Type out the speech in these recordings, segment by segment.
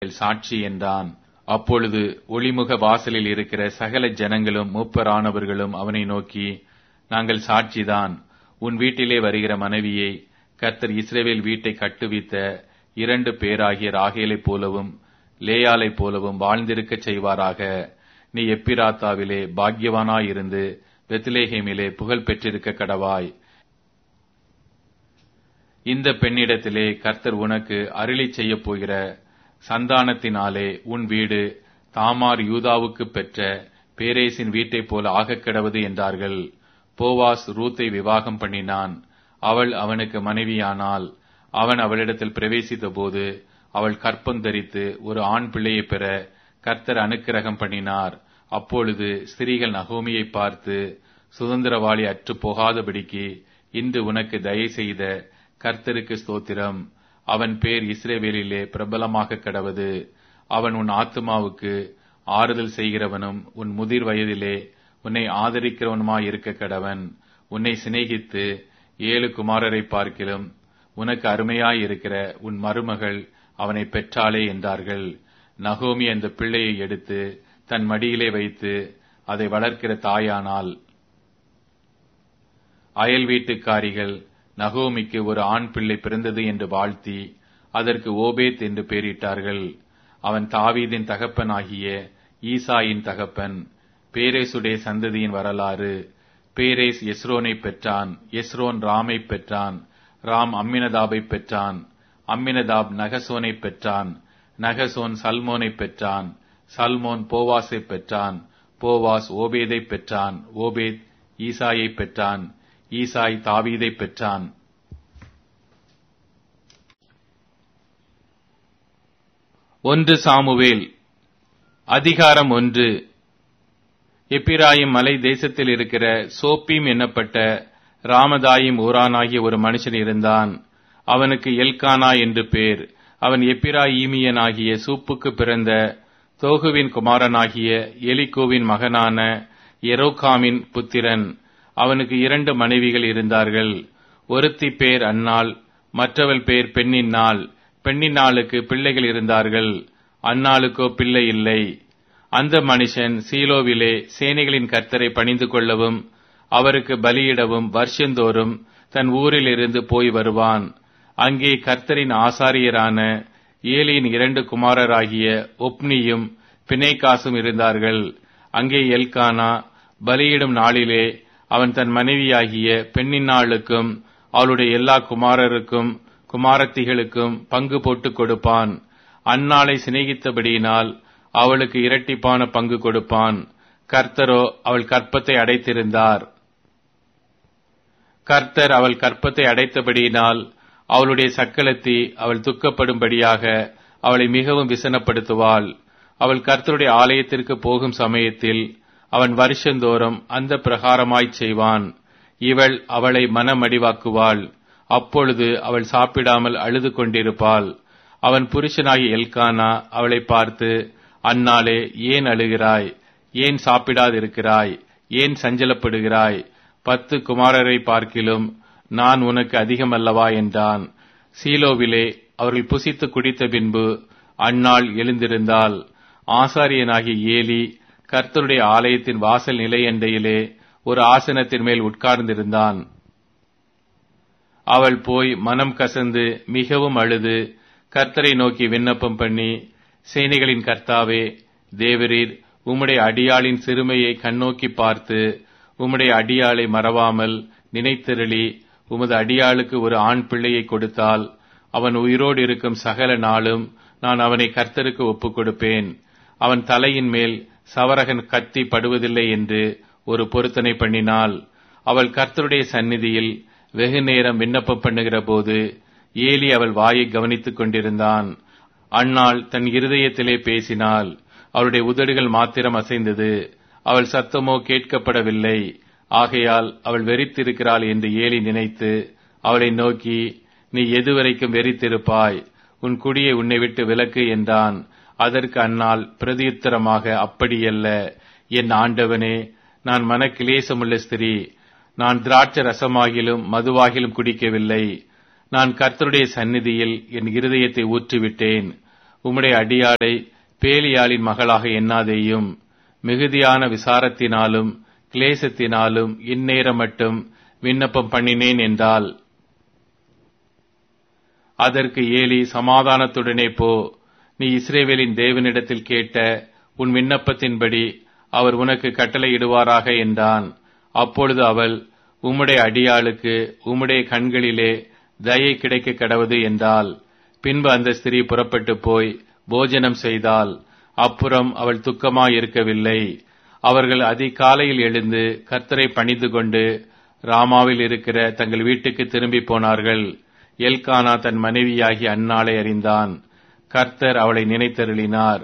சாட்சி என்றான் அப்பொழுது ஒளிமுக வாசலில் இருக்கிற சகல ஜனங்களும் மூப்பரானவர்களும் அவனை நோக்கி நாங்கள் சாட்சிதான் உன் வீட்டிலே வருகிற மனைவியை கர்த்தர் இஸ்ரேவேல் வீட்டை கட்டுவித்த இரண்டு பேராகிய ராகேலைப் போலவும் லேயாலைப் போலவும் வாழ்ந்திருக்கச் செய்வாராக நீ எப்பிராத்தாவிலே பாக்யவானாயிருந்து பெத்லேஹேமிலே புகழ் பெற்றிருக்க கடவாய் இந்த பெண்ணிடத்திலே கர்த்தர் உனக்கு அருளி செய்யப் போகிற சந்தானத்தினாலே உன் வீடு தாமார் யூதாவுக்கு பெற்ற பேரேசின் வீட்டைப் போல ஆகக் கிடவது என்றார்கள் போவாஸ் ரூத்தை விவாகம் பண்ணினான் அவள் அவனுக்கு மனைவியானால் அவன் அவளிடத்தில் பிரவேசித்த போது அவள் கற்பம் தரித்து ஒரு ஆண் பிள்ளையை பெற கர்த்தர் அனுக்கிரகம் பண்ணினார் அப்பொழுது ஸ்திரீகள் நகோமியை பார்த்து சுதந்திரவாளி அற்று போகாதபடிக்கு இன்று உனக்கு தயை செய்த கர்த்தருக்கு ஸ்தோத்திரம் அவன் பேர் இஸ்ரேவேலிலே பிரபலமாக கடவது அவன் உன் ஆத்துமாவுக்கு ஆறுதல் செய்கிறவனும் உன் முதிர் வயதிலே உன்னை ஆதரிக்கிறவனுமாய் இருக்க கடவன் உன்னை சிநேகித்து ஏழு குமாரரை பார்க்கிலும் உனக்கு அருமையாய் இருக்கிற உன் மருமகள் அவனை பெற்றாளே என்றார்கள் நகோமி அந்த பிள்ளையை எடுத்து தன் மடியிலே வைத்து அதை வளர்க்கிற தாயானால் அயல் வீட்டுக்காரிகள் நகோமிக்கு ஒரு ஆண் பிள்ளை பிறந்தது என்று வாழ்த்தி அதற்கு ஓபேத் என்று பெயரிட்டார்கள் அவன் தாவீதின் தகப்பனாகிய ஈசாயின் தகப்பன் பேரேசுடைய சந்ததியின் வரலாறு பேரேஸ் எஸ்ரோனை பெற்றான் எஸ்ரோன் ராமை பெற்றான் ராம் அம்மினதாபை பெற்றான் அம்மினதாப் நகசோனை பெற்றான் நகசோன் சல்மோனை பெற்றான் சல்மோன் போவாஸை பெற்றான் போவாஸ் ஓபேதை பெற்றான் ஓபேத் ஈசாயை பெற்றான் ஈசாய் தாவீதை பெற்றான் ஒன்று சாமுவேல் அதிகாரம் ஒன்று எப்பிராயிம் மலை தேசத்தில் இருக்கிற சோப்பீம் என்னப்பட்ட ராமதாயிம் ஊரானாகிய ஒரு மனுஷன் இருந்தான் அவனுக்கு எல்கானா என்று பேர் அவன் எப்பிராயீமியனாகிய சூப்புக்கு பிறந்த தோகுவின் குமாரனாகிய எலிகோவின் மகனான எரோகாமின் புத்திரன் அவனுக்கு இரண்டு மனைவிகள் இருந்தார்கள் ஒருத்தி பேர் அன்னாள் மற்றவள் பேர் பெண்ணின்னாள் பெண்ணின்னாளுக்கு பிள்ளைகள் இருந்தார்கள் அன்னாளுக்கோ பிள்ளை இல்லை அந்த மனுஷன் சீலோவிலே சேனைகளின் கர்த்தரை பணிந்து கொள்ளவும் அவருக்கு பலியிடவும் வருஷந்தோறும் தன் ஊரில் இருந்து போய் வருவான் அங்கே கர்த்தரின் ஆசாரியரான ஏலியின் இரண்டு குமாரராகிய ஒப்னியும் பிணைக்காசும் இருந்தார்கள் அங்கே எல்கானா பலியிடும் நாளிலே அவன் தன் மனைவியாகிய பெண்ணின்னாளுக்கும் அவளுடைய எல்லா குமாரருக்கும் குமாரத்திகளுக்கும் பங்கு போட்டு கொடுப்பான் அந்நாளை சிநேகித்தபடியினால் அவளுக்கு இரட்டிப்பான பங்கு கொடுப்பான் கர்த்தரோ அவள் கற்பத்தை அடைத்திருந்தார் கர்த்தர் அவள் கற்பத்தை அடைத்தபடியினால் அவளுடைய சக்களத்தி அவள் துக்கப்படும்படியாக அவளை மிகவும் விசனப்படுத்துவாள் அவள் கர்த்தருடைய ஆலயத்திற்கு போகும் சமயத்தில் அவன் வருஷந்தோறும் அந்த பிரகாரமாய்ச் செய்வான் இவள் அவளை மனமடிவாக்குவாள் அப்பொழுது அவள் சாப்பிடாமல் அழுது கொண்டிருப்பாள் அவன் புருஷனாகிய எல்கானா அவளை பார்த்து அந்நாளே ஏன் அழுகிறாய் ஏன் சாப்பிடாதிருக்கிறாய் ஏன் சஞ்சலப்படுகிறாய் பத்து குமாரரை பார்க்கிலும் நான் உனக்கு அதிகமல்லவா என்றான் சீலோவிலே அவர்கள் புசித்து குடித்த பின்பு அந்நாள் எழுந்திருந்தால் ஆசாரியனாகிய ஏலி கர்த்தருடைய ஆலயத்தின் வாசல் நிலையண்டையிலே ஒரு ஆசனத்தின் மேல் உட்கார்ந்திருந்தான் அவள் போய் மனம் கசந்து மிகவும் அழுது கர்த்தரை நோக்கி விண்ணப்பம் பண்ணி சேனைகளின் கர்த்தாவே தேவரீர் உம்முடைய அடியாளின் சிறுமையை கண்ணோக்கி பார்த்து உம்முடைய அடியாளை மறவாமல் நினைத்திரளி உமது அடியாளுக்கு ஒரு ஆண் பிள்ளையை கொடுத்தால் அவன் உயிரோடு இருக்கும் சகல நாளும் நான் அவனை கர்த்தருக்கு ஒப்புக் கொடுப்பேன் அவன் தலையின் மேல் சவரகன் கத்தி படுவதில்லை என்று ஒரு பொருத்தனை பண்ணினாள் அவள் கர்த்தருடைய சந்நிதியில் வெகு நேரம் விண்ணப்பம் பண்ணுகிற போது ஏலி அவள் வாயை கவனித்துக் கொண்டிருந்தான் அன்னாள் தன் இருதயத்திலே பேசினாள் அவளுடைய உதடுகள் மாத்திரம் அசைந்தது அவள் சத்தமோ கேட்கப்படவில்லை ஆகையால் அவள் வெறித்திருக்கிறாள் என்று ஏலி நினைத்து அவளை நோக்கி நீ எதுவரைக்கும் வெறித்திருப்பாய் உன் குடியை உன்னை விட்டு விலக்கு என்றான் அதற்கு அந்நாள் பிரதியுத்தரமாக அப்படியல்ல என் ஆண்டவனே நான் மனக்கிலேசமுள்ள ஸ்திரீ நான் திராட்ச ரசமாகிலும் மதுவாகிலும் குடிக்கவில்லை நான் கர்த்தருடைய சந்நிதியில் என் இருதயத்தை ஊற்றிவிட்டேன் உம்முடைய அடியாளை பேலியாளின் மகளாக எண்ணாதேயும் மிகுதியான விசாரத்தினாலும் கிளேசத்தினாலும் இந்நேரம் மட்டும் விண்ணப்பம் பண்ணினேன் என்றால் அதற்கு ஏலி சமாதானத்துடனே போ நீ இஸ்ரேவேலின் தேவனிடத்தில் கேட்ட உன் விண்ணப்பத்தின்படி அவர் உனக்கு கட்டளையிடுவாராக என்றான் அப்பொழுது அவள் உம்முடைய அடியாளுக்கு உம்முடைய கண்களிலே தயை கிடைக்க கடவது என்றால் பின்பு அந்த ஸ்திரீ புறப்பட்டு போய் போஜனம் செய்தால் அப்புறம் அவள் துக்கமாயிருக்கவில்லை அவர்கள் அதிகாலையில் எழுந்து கர்த்தரை பணிந்து கொண்டு ராமாவில் இருக்கிற தங்கள் வீட்டுக்கு திரும்பி போனார்கள் எல்கானா தன் மனைவியாகி அந்நாளை அறிந்தான் கர்த்தர் அவளை நினைத்தருளினார்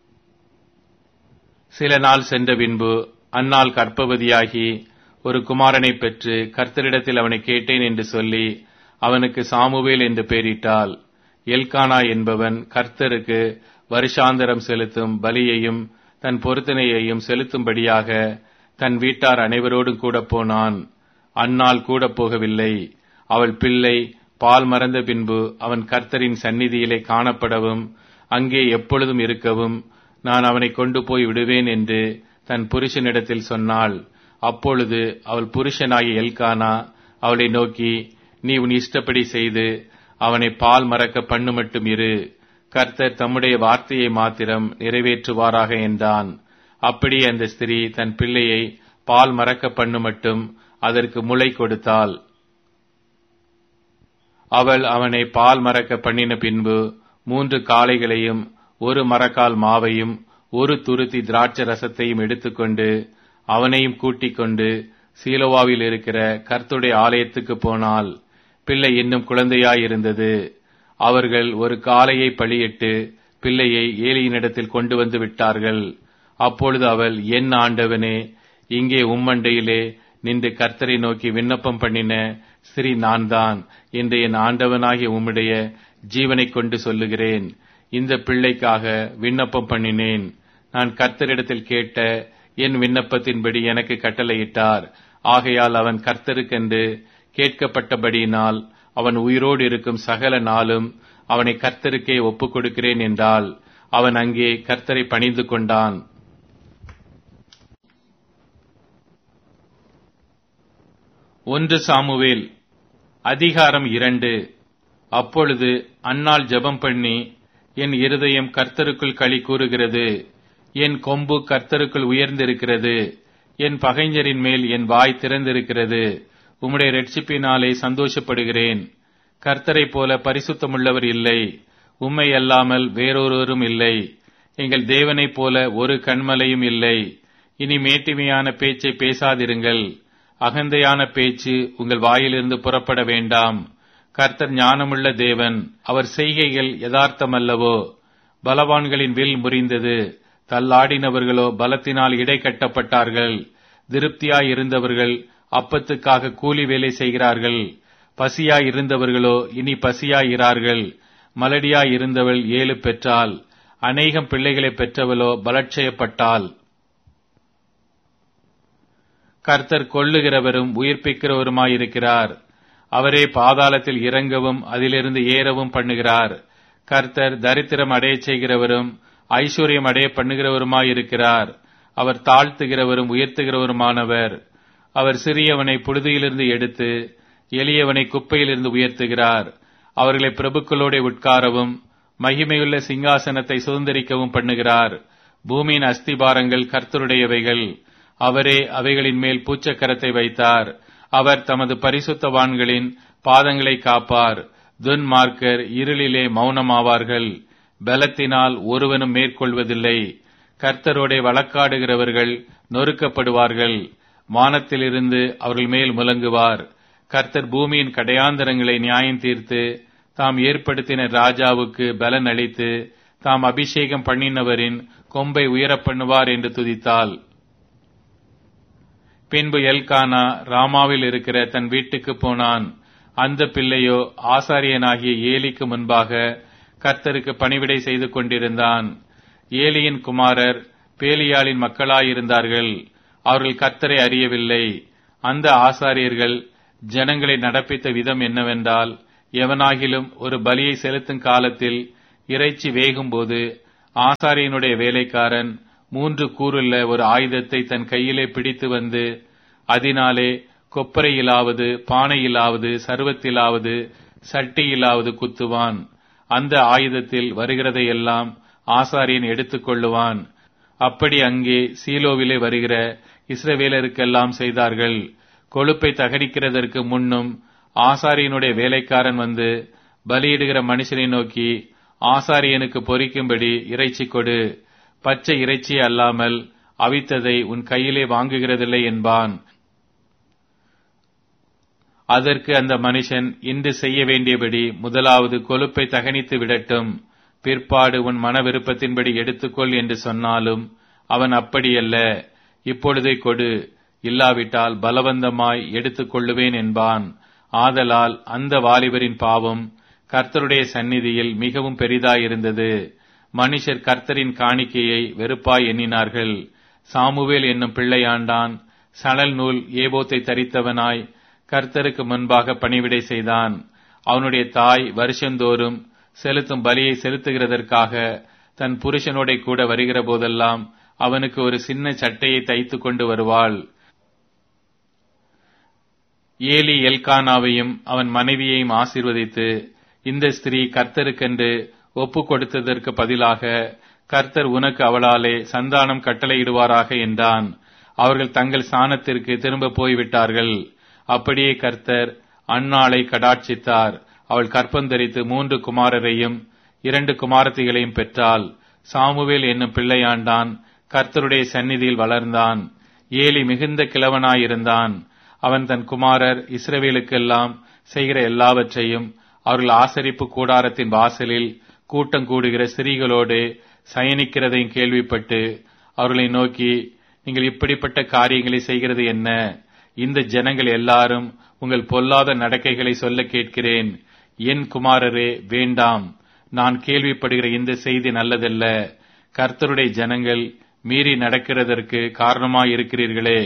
சில நாள் சென்ற பின்பு அந்நாள் கற்பவதியாகி ஒரு குமாரனை பெற்று கர்த்தரிடத்தில் அவனை கேட்டேன் என்று சொல்லி அவனுக்கு சாமுவேல் என்று பெயரிட்டாள் எல்கானா என்பவன் கர்த்தருக்கு வருஷாந்தரம் செலுத்தும் பலியையும் தன் பொருத்தனையையும் செலுத்தும்படியாக தன் வீட்டார் அனைவரோடும் கூட போனான் அந்நாள் கூட போகவில்லை அவள் பிள்ளை பால் மறந்த பின்பு அவன் கர்த்தரின் சந்நிதியிலே காணப்படவும் அங்கே எப்பொழுதும் இருக்கவும் நான் அவனை கொண்டு போய் விடுவேன் என்று தன் புருஷனிடத்தில் சொன்னாள் அப்பொழுது அவள் புருஷனாகிய எல்கானா அவளை நோக்கி நீ உன் இஷ்டப்படி செய்து அவனை பால் மறக்க பண்ணு மட்டும் இரு கர்த்தர் தம்முடைய வார்த்தையை மாத்திரம் நிறைவேற்றுவாராக என்றான் அப்படி அந்த ஸ்திரீ தன் பிள்ளையை பால் மறக்க பண்ணு மட்டும் அதற்கு முளை கொடுத்தாள் அவள் அவனை பால் மறக்க பண்ணின பின்பு மூன்று காளைகளையும் ஒரு மரக்கால் மாவையும் ஒரு துருத்தி திராட்சை ரசத்தையும் எடுத்துக்கொண்டு அவனையும் கூட்டிக் கொண்டு சீலோவாவில் இருக்கிற கர்த்துடைய ஆலயத்துக்கு போனால் பிள்ளை இன்னும் குழந்தையாயிருந்தது அவர்கள் ஒரு காளையை பழியிட்டு பிள்ளையை ஏலியினிடத்தில் கொண்டு வந்து விட்டார்கள் அப்பொழுது அவள் என் ஆண்டவனே இங்கே உம்மண்டையிலே நின்று கர்த்தரை நோக்கி விண்ணப்பம் பண்ணின ஸ்ரீ நான் தான் என்று என் ஆண்டவனாகிய உம்முடைய ஜீவனைக் கொண்டு சொல்லுகிறேன் இந்த பிள்ளைக்காக விண்ணப்பம் பண்ணினேன் நான் கர்த்தரிடத்தில் கேட்ட என் விண்ணப்பத்தின்படி எனக்கு கட்டளையிட்டார் ஆகையால் அவன் கர்த்தருக்கென்று கேட்கப்பட்டபடியினால் அவன் உயிரோடு இருக்கும் சகல நாளும் அவனை கர்த்தருக்கே ஒப்புக் கொடுக்கிறேன் என்றால் அவன் அங்கே கர்த்தரை பணிந்து கொண்டான் ஒன்று சாமுவேல் அதிகாரம் இரண்டு அப்பொழுது அன்னாள் ஜெபம் பண்ணி என் இருதயம் கர்த்தருக்குள் களி கூறுகிறது என் கொம்பு கர்த்தருக்குள் உயர்ந்திருக்கிறது என் பகைஞரின் மேல் என் வாய் திறந்திருக்கிறது உம்முடைய ரட்சிப்பினாலே சந்தோஷப்படுகிறேன் கர்த்தரைப் போல பரிசுத்தமுள்ளவர் இல்லை உம்மை அல்லாமல் வேறொருவரும் இல்லை எங்கள் தேவனைப் போல ஒரு கண்மலையும் இல்லை இனி மேட்டிமையான பேச்சை பேசாதிருங்கள் அகந்தையான பேச்சு உங்கள் வாயிலிருந்து புறப்பட வேண்டாம் கர்த்தர் ஞானமுள்ள தேவன் அவர் செய்கைகள் யதார்த்தமல்லவோ பலவான்களின் வில் முறிந்தது தள்ளாடினவர்களோ பலத்தினால் இடை கட்டப்பட்டார்கள் திருப்தியாய் இருந்தவர்கள் அப்பத்துக்காக கூலி வேலை செய்கிறார்கள் பசியாய் இருந்தவர்களோ இனி பசியாயிரார்கள் மலடியாய் இருந்தவள் ஏழு பெற்றால் அநேகம் பிள்ளைகளை பெற்றவளோ பலட்சயப்பட்டாள் கர்த்தர் கொள்ளுகிறவரும் உயிர்ப்பிக்கிறவருமாயிருக்கிறார் அவரே பாதாளத்தில் இறங்கவும் அதிலிருந்து ஏறவும் பண்ணுகிறார் கர்த்தர் தரித்திரம் அடையச் செய்கிறவரும் ஐஸ்வர்யம் அடைய பண்ணுகிறவருமாயிருக்கிறார் அவர் தாழ்த்துகிறவரும் உயர்த்துகிறவருமானவர் அவர் சிறியவனை புழுதியிலிருந்து எடுத்து எளியவனை குப்பையிலிருந்து உயர்த்துகிறார் அவர்களை பிரபுக்களோட உட்காரவும் மகிமையுள்ள சிங்காசனத்தை சுதந்திரிக்கவும் பண்ணுகிறார் பூமியின் அஸ்திபாரங்கள் கர்த்தருடையவைகள் அவரே அவைகளின் மேல் பூச்சக்கரத்தை வைத்தார் அவர் தமது பரிசுத்தவான்களின் பாதங்களை காப்பார் துன்மார்க்கர் இருளிலே மௌனமாவார்கள் பலத்தினால் ஒருவனும் மேற்கொள்வதில்லை கர்த்தரோட வழக்காடுகிறவர்கள் நொறுக்கப்படுவார்கள் வானத்திலிருந்து அவர்கள் மேல் முழங்குவார் கர்த்தர் பூமியின் கடையாந்தரங்களை நியாயம் தீர்த்து தாம் ஏற்படுத்தின ராஜாவுக்கு பலன் அளித்து தாம் அபிஷேகம் பண்ணினவரின் கொம்பை உயரப் பண்ணுவார் என்று துதித்தாள் பின்பு எல்கானா ராமாவில் இருக்கிற தன் வீட்டுக்கு போனான் அந்த பிள்ளையோ ஆசாரியனாகிய ஏலிக்கு முன்பாக கர்த்தருக்கு பணிவிடை செய்து கொண்டிருந்தான் ஏலியின் குமாரர் பேலியாளின் மக்களாயிருந்தார்கள் அவர்கள் கர்த்தரை அறியவில்லை அந்த ஆசாரியர்கள் ஜனங்களை நடப்பித்த விதம் என்னவென்றால் எவனாகிலும் ஒரு பலியை செலுத்தும் காலத்தில் இறைச்சி வேகும்போது ஆசாரியனுடைய வேலைக்காரன் மூன்று கூறுள்ள ஒரு ஆயுதத்தை தன் கையிலே பிடித்து வந்து அதனாலே கொப்பரையிலாவது பானையிலாவது சர்வத்திலாவது சட்டியிலாவது குத்துவான் அந்த ஆயுதத்தில் வருகிறதையெல்லாம் ஆசாரியன் எடுத்துக்கொள்ளுவான் அப்படி அங்கே சீலோவிலே வருகிற இஸ்ரவேலருக்கெல்லாம் செய்தார்கள் கொழுப்பை தகனிக்கிறதற்கு முன்னும் ஆசாரியனுடைய வேலைக்காரன் வந்து பலியிடுகிற மனுஷனை நோக்கி ஆசாரியனுக்கு பொறிக்கும்படி இறைச்சி கொடு பச்சை இறைச்சி அல்லாமல் அவித்ததை உன் கையிலே வாங்குகிறதில்லை என்பான் அதற்கு அந்த மனுஷன் இன்று செய்ய வேண்டியபடி முதலாவது கொழுப்பை தகனித்து விடட்டும் பிற்பாடு உன் மன விருப்பத்தின்படி எடுத்துக்கொள் என்று சொன்னாலும் அவன் அப்படியல்ல இப்பொழுதே கொடு இல்லாவிட்டால் பலவந்தமாய் எடுத்துக் கொள்ளுவேன் என்பான் ஆதலால் அந்த வாலிபரின் பாவம் கர்த்தருடைய சந்நிதியில் மிகவும் பெரிதாயிருந்தது மனுஷர் கர்த்தரின் காணிக்கையை வெறுப்பாய் எண்ணினார்கள் சாமுவேல் என்னும் பிள்ளையாண்டான் சணல் நூல் ஏபோத்தை தரித்தவனாய் கர்த்தருக்கு முன்பாக பணிவிடை செய்தான் அவனுடைய தாய் வருஷந்தோறும் செலுத்தும் பலியை செலுத்துகிறதற்காக தன் புருஷனோட கூட வருகிற போதெல்லாம் அவனுக்கு ஒரு சின்ன சட்டையை தைத்து கொண்டு வருவாள் ஏலி எல்கானாவையும் அவன் மனைவியையும் ஆசீர்வதித்து இந்த ஸ்திரீ கர்த்தருக்கென்று ஒப்பு கொடுத்ததற்கு பதிலாக கர்த்தர் உனக்கு அவளாலே சந்தானம் கட்டளையிடுவாராக என்றான் அவர்கள் தங்கள் சாணத்திற்கு திரும்ப போய்விட்டார்கள் அப்படியே கர்த்தர் அன்னாளை கடாட்சித்தார் அவள் கற்பந்தரித்து மூன்று குமாரரையும் இரண்டு குமாரத்திகளையும் பெற்றாள் சாமுவேல் என்னும் பிள்ளையாண்டான் கர்த்தருடைய சந்நிதியில் வளர்ந்தான் ஏலி மிகுந்த கிழவனாயிருந்தான் அவன் தன் குமாரர் இஸ்ரவேலுக்கெல்லாம் செய்கிற எல்லாவற்றையும் அவர்கள் ஆசரிப்பு கூடாரத்தின் வாசலில் கூட்டம் கூடுகிற ஸ்திரீகளோடு சயனிக்கிறதையும் கேள்விப்பட்டு அவர்களை நோக்கி நீங்கள் இப்படிப்பட்ட காரியங்களை செய்கிறது என்ன இந்த ஜனங்கள் எல்லாரும் உங்கள் பொல்லாத நடக்கைகளை சொல்ல கேட்கிறேன் என் குமாரரே வேண்டாம் நான் கேள்விப்படுகிற இந்த செய்தி நல்லதல்ல கர்த்தருடைய ஜனங்கள் மீறி நடக்கிறதற்கு காரணமாயிருக்கிறீர்களே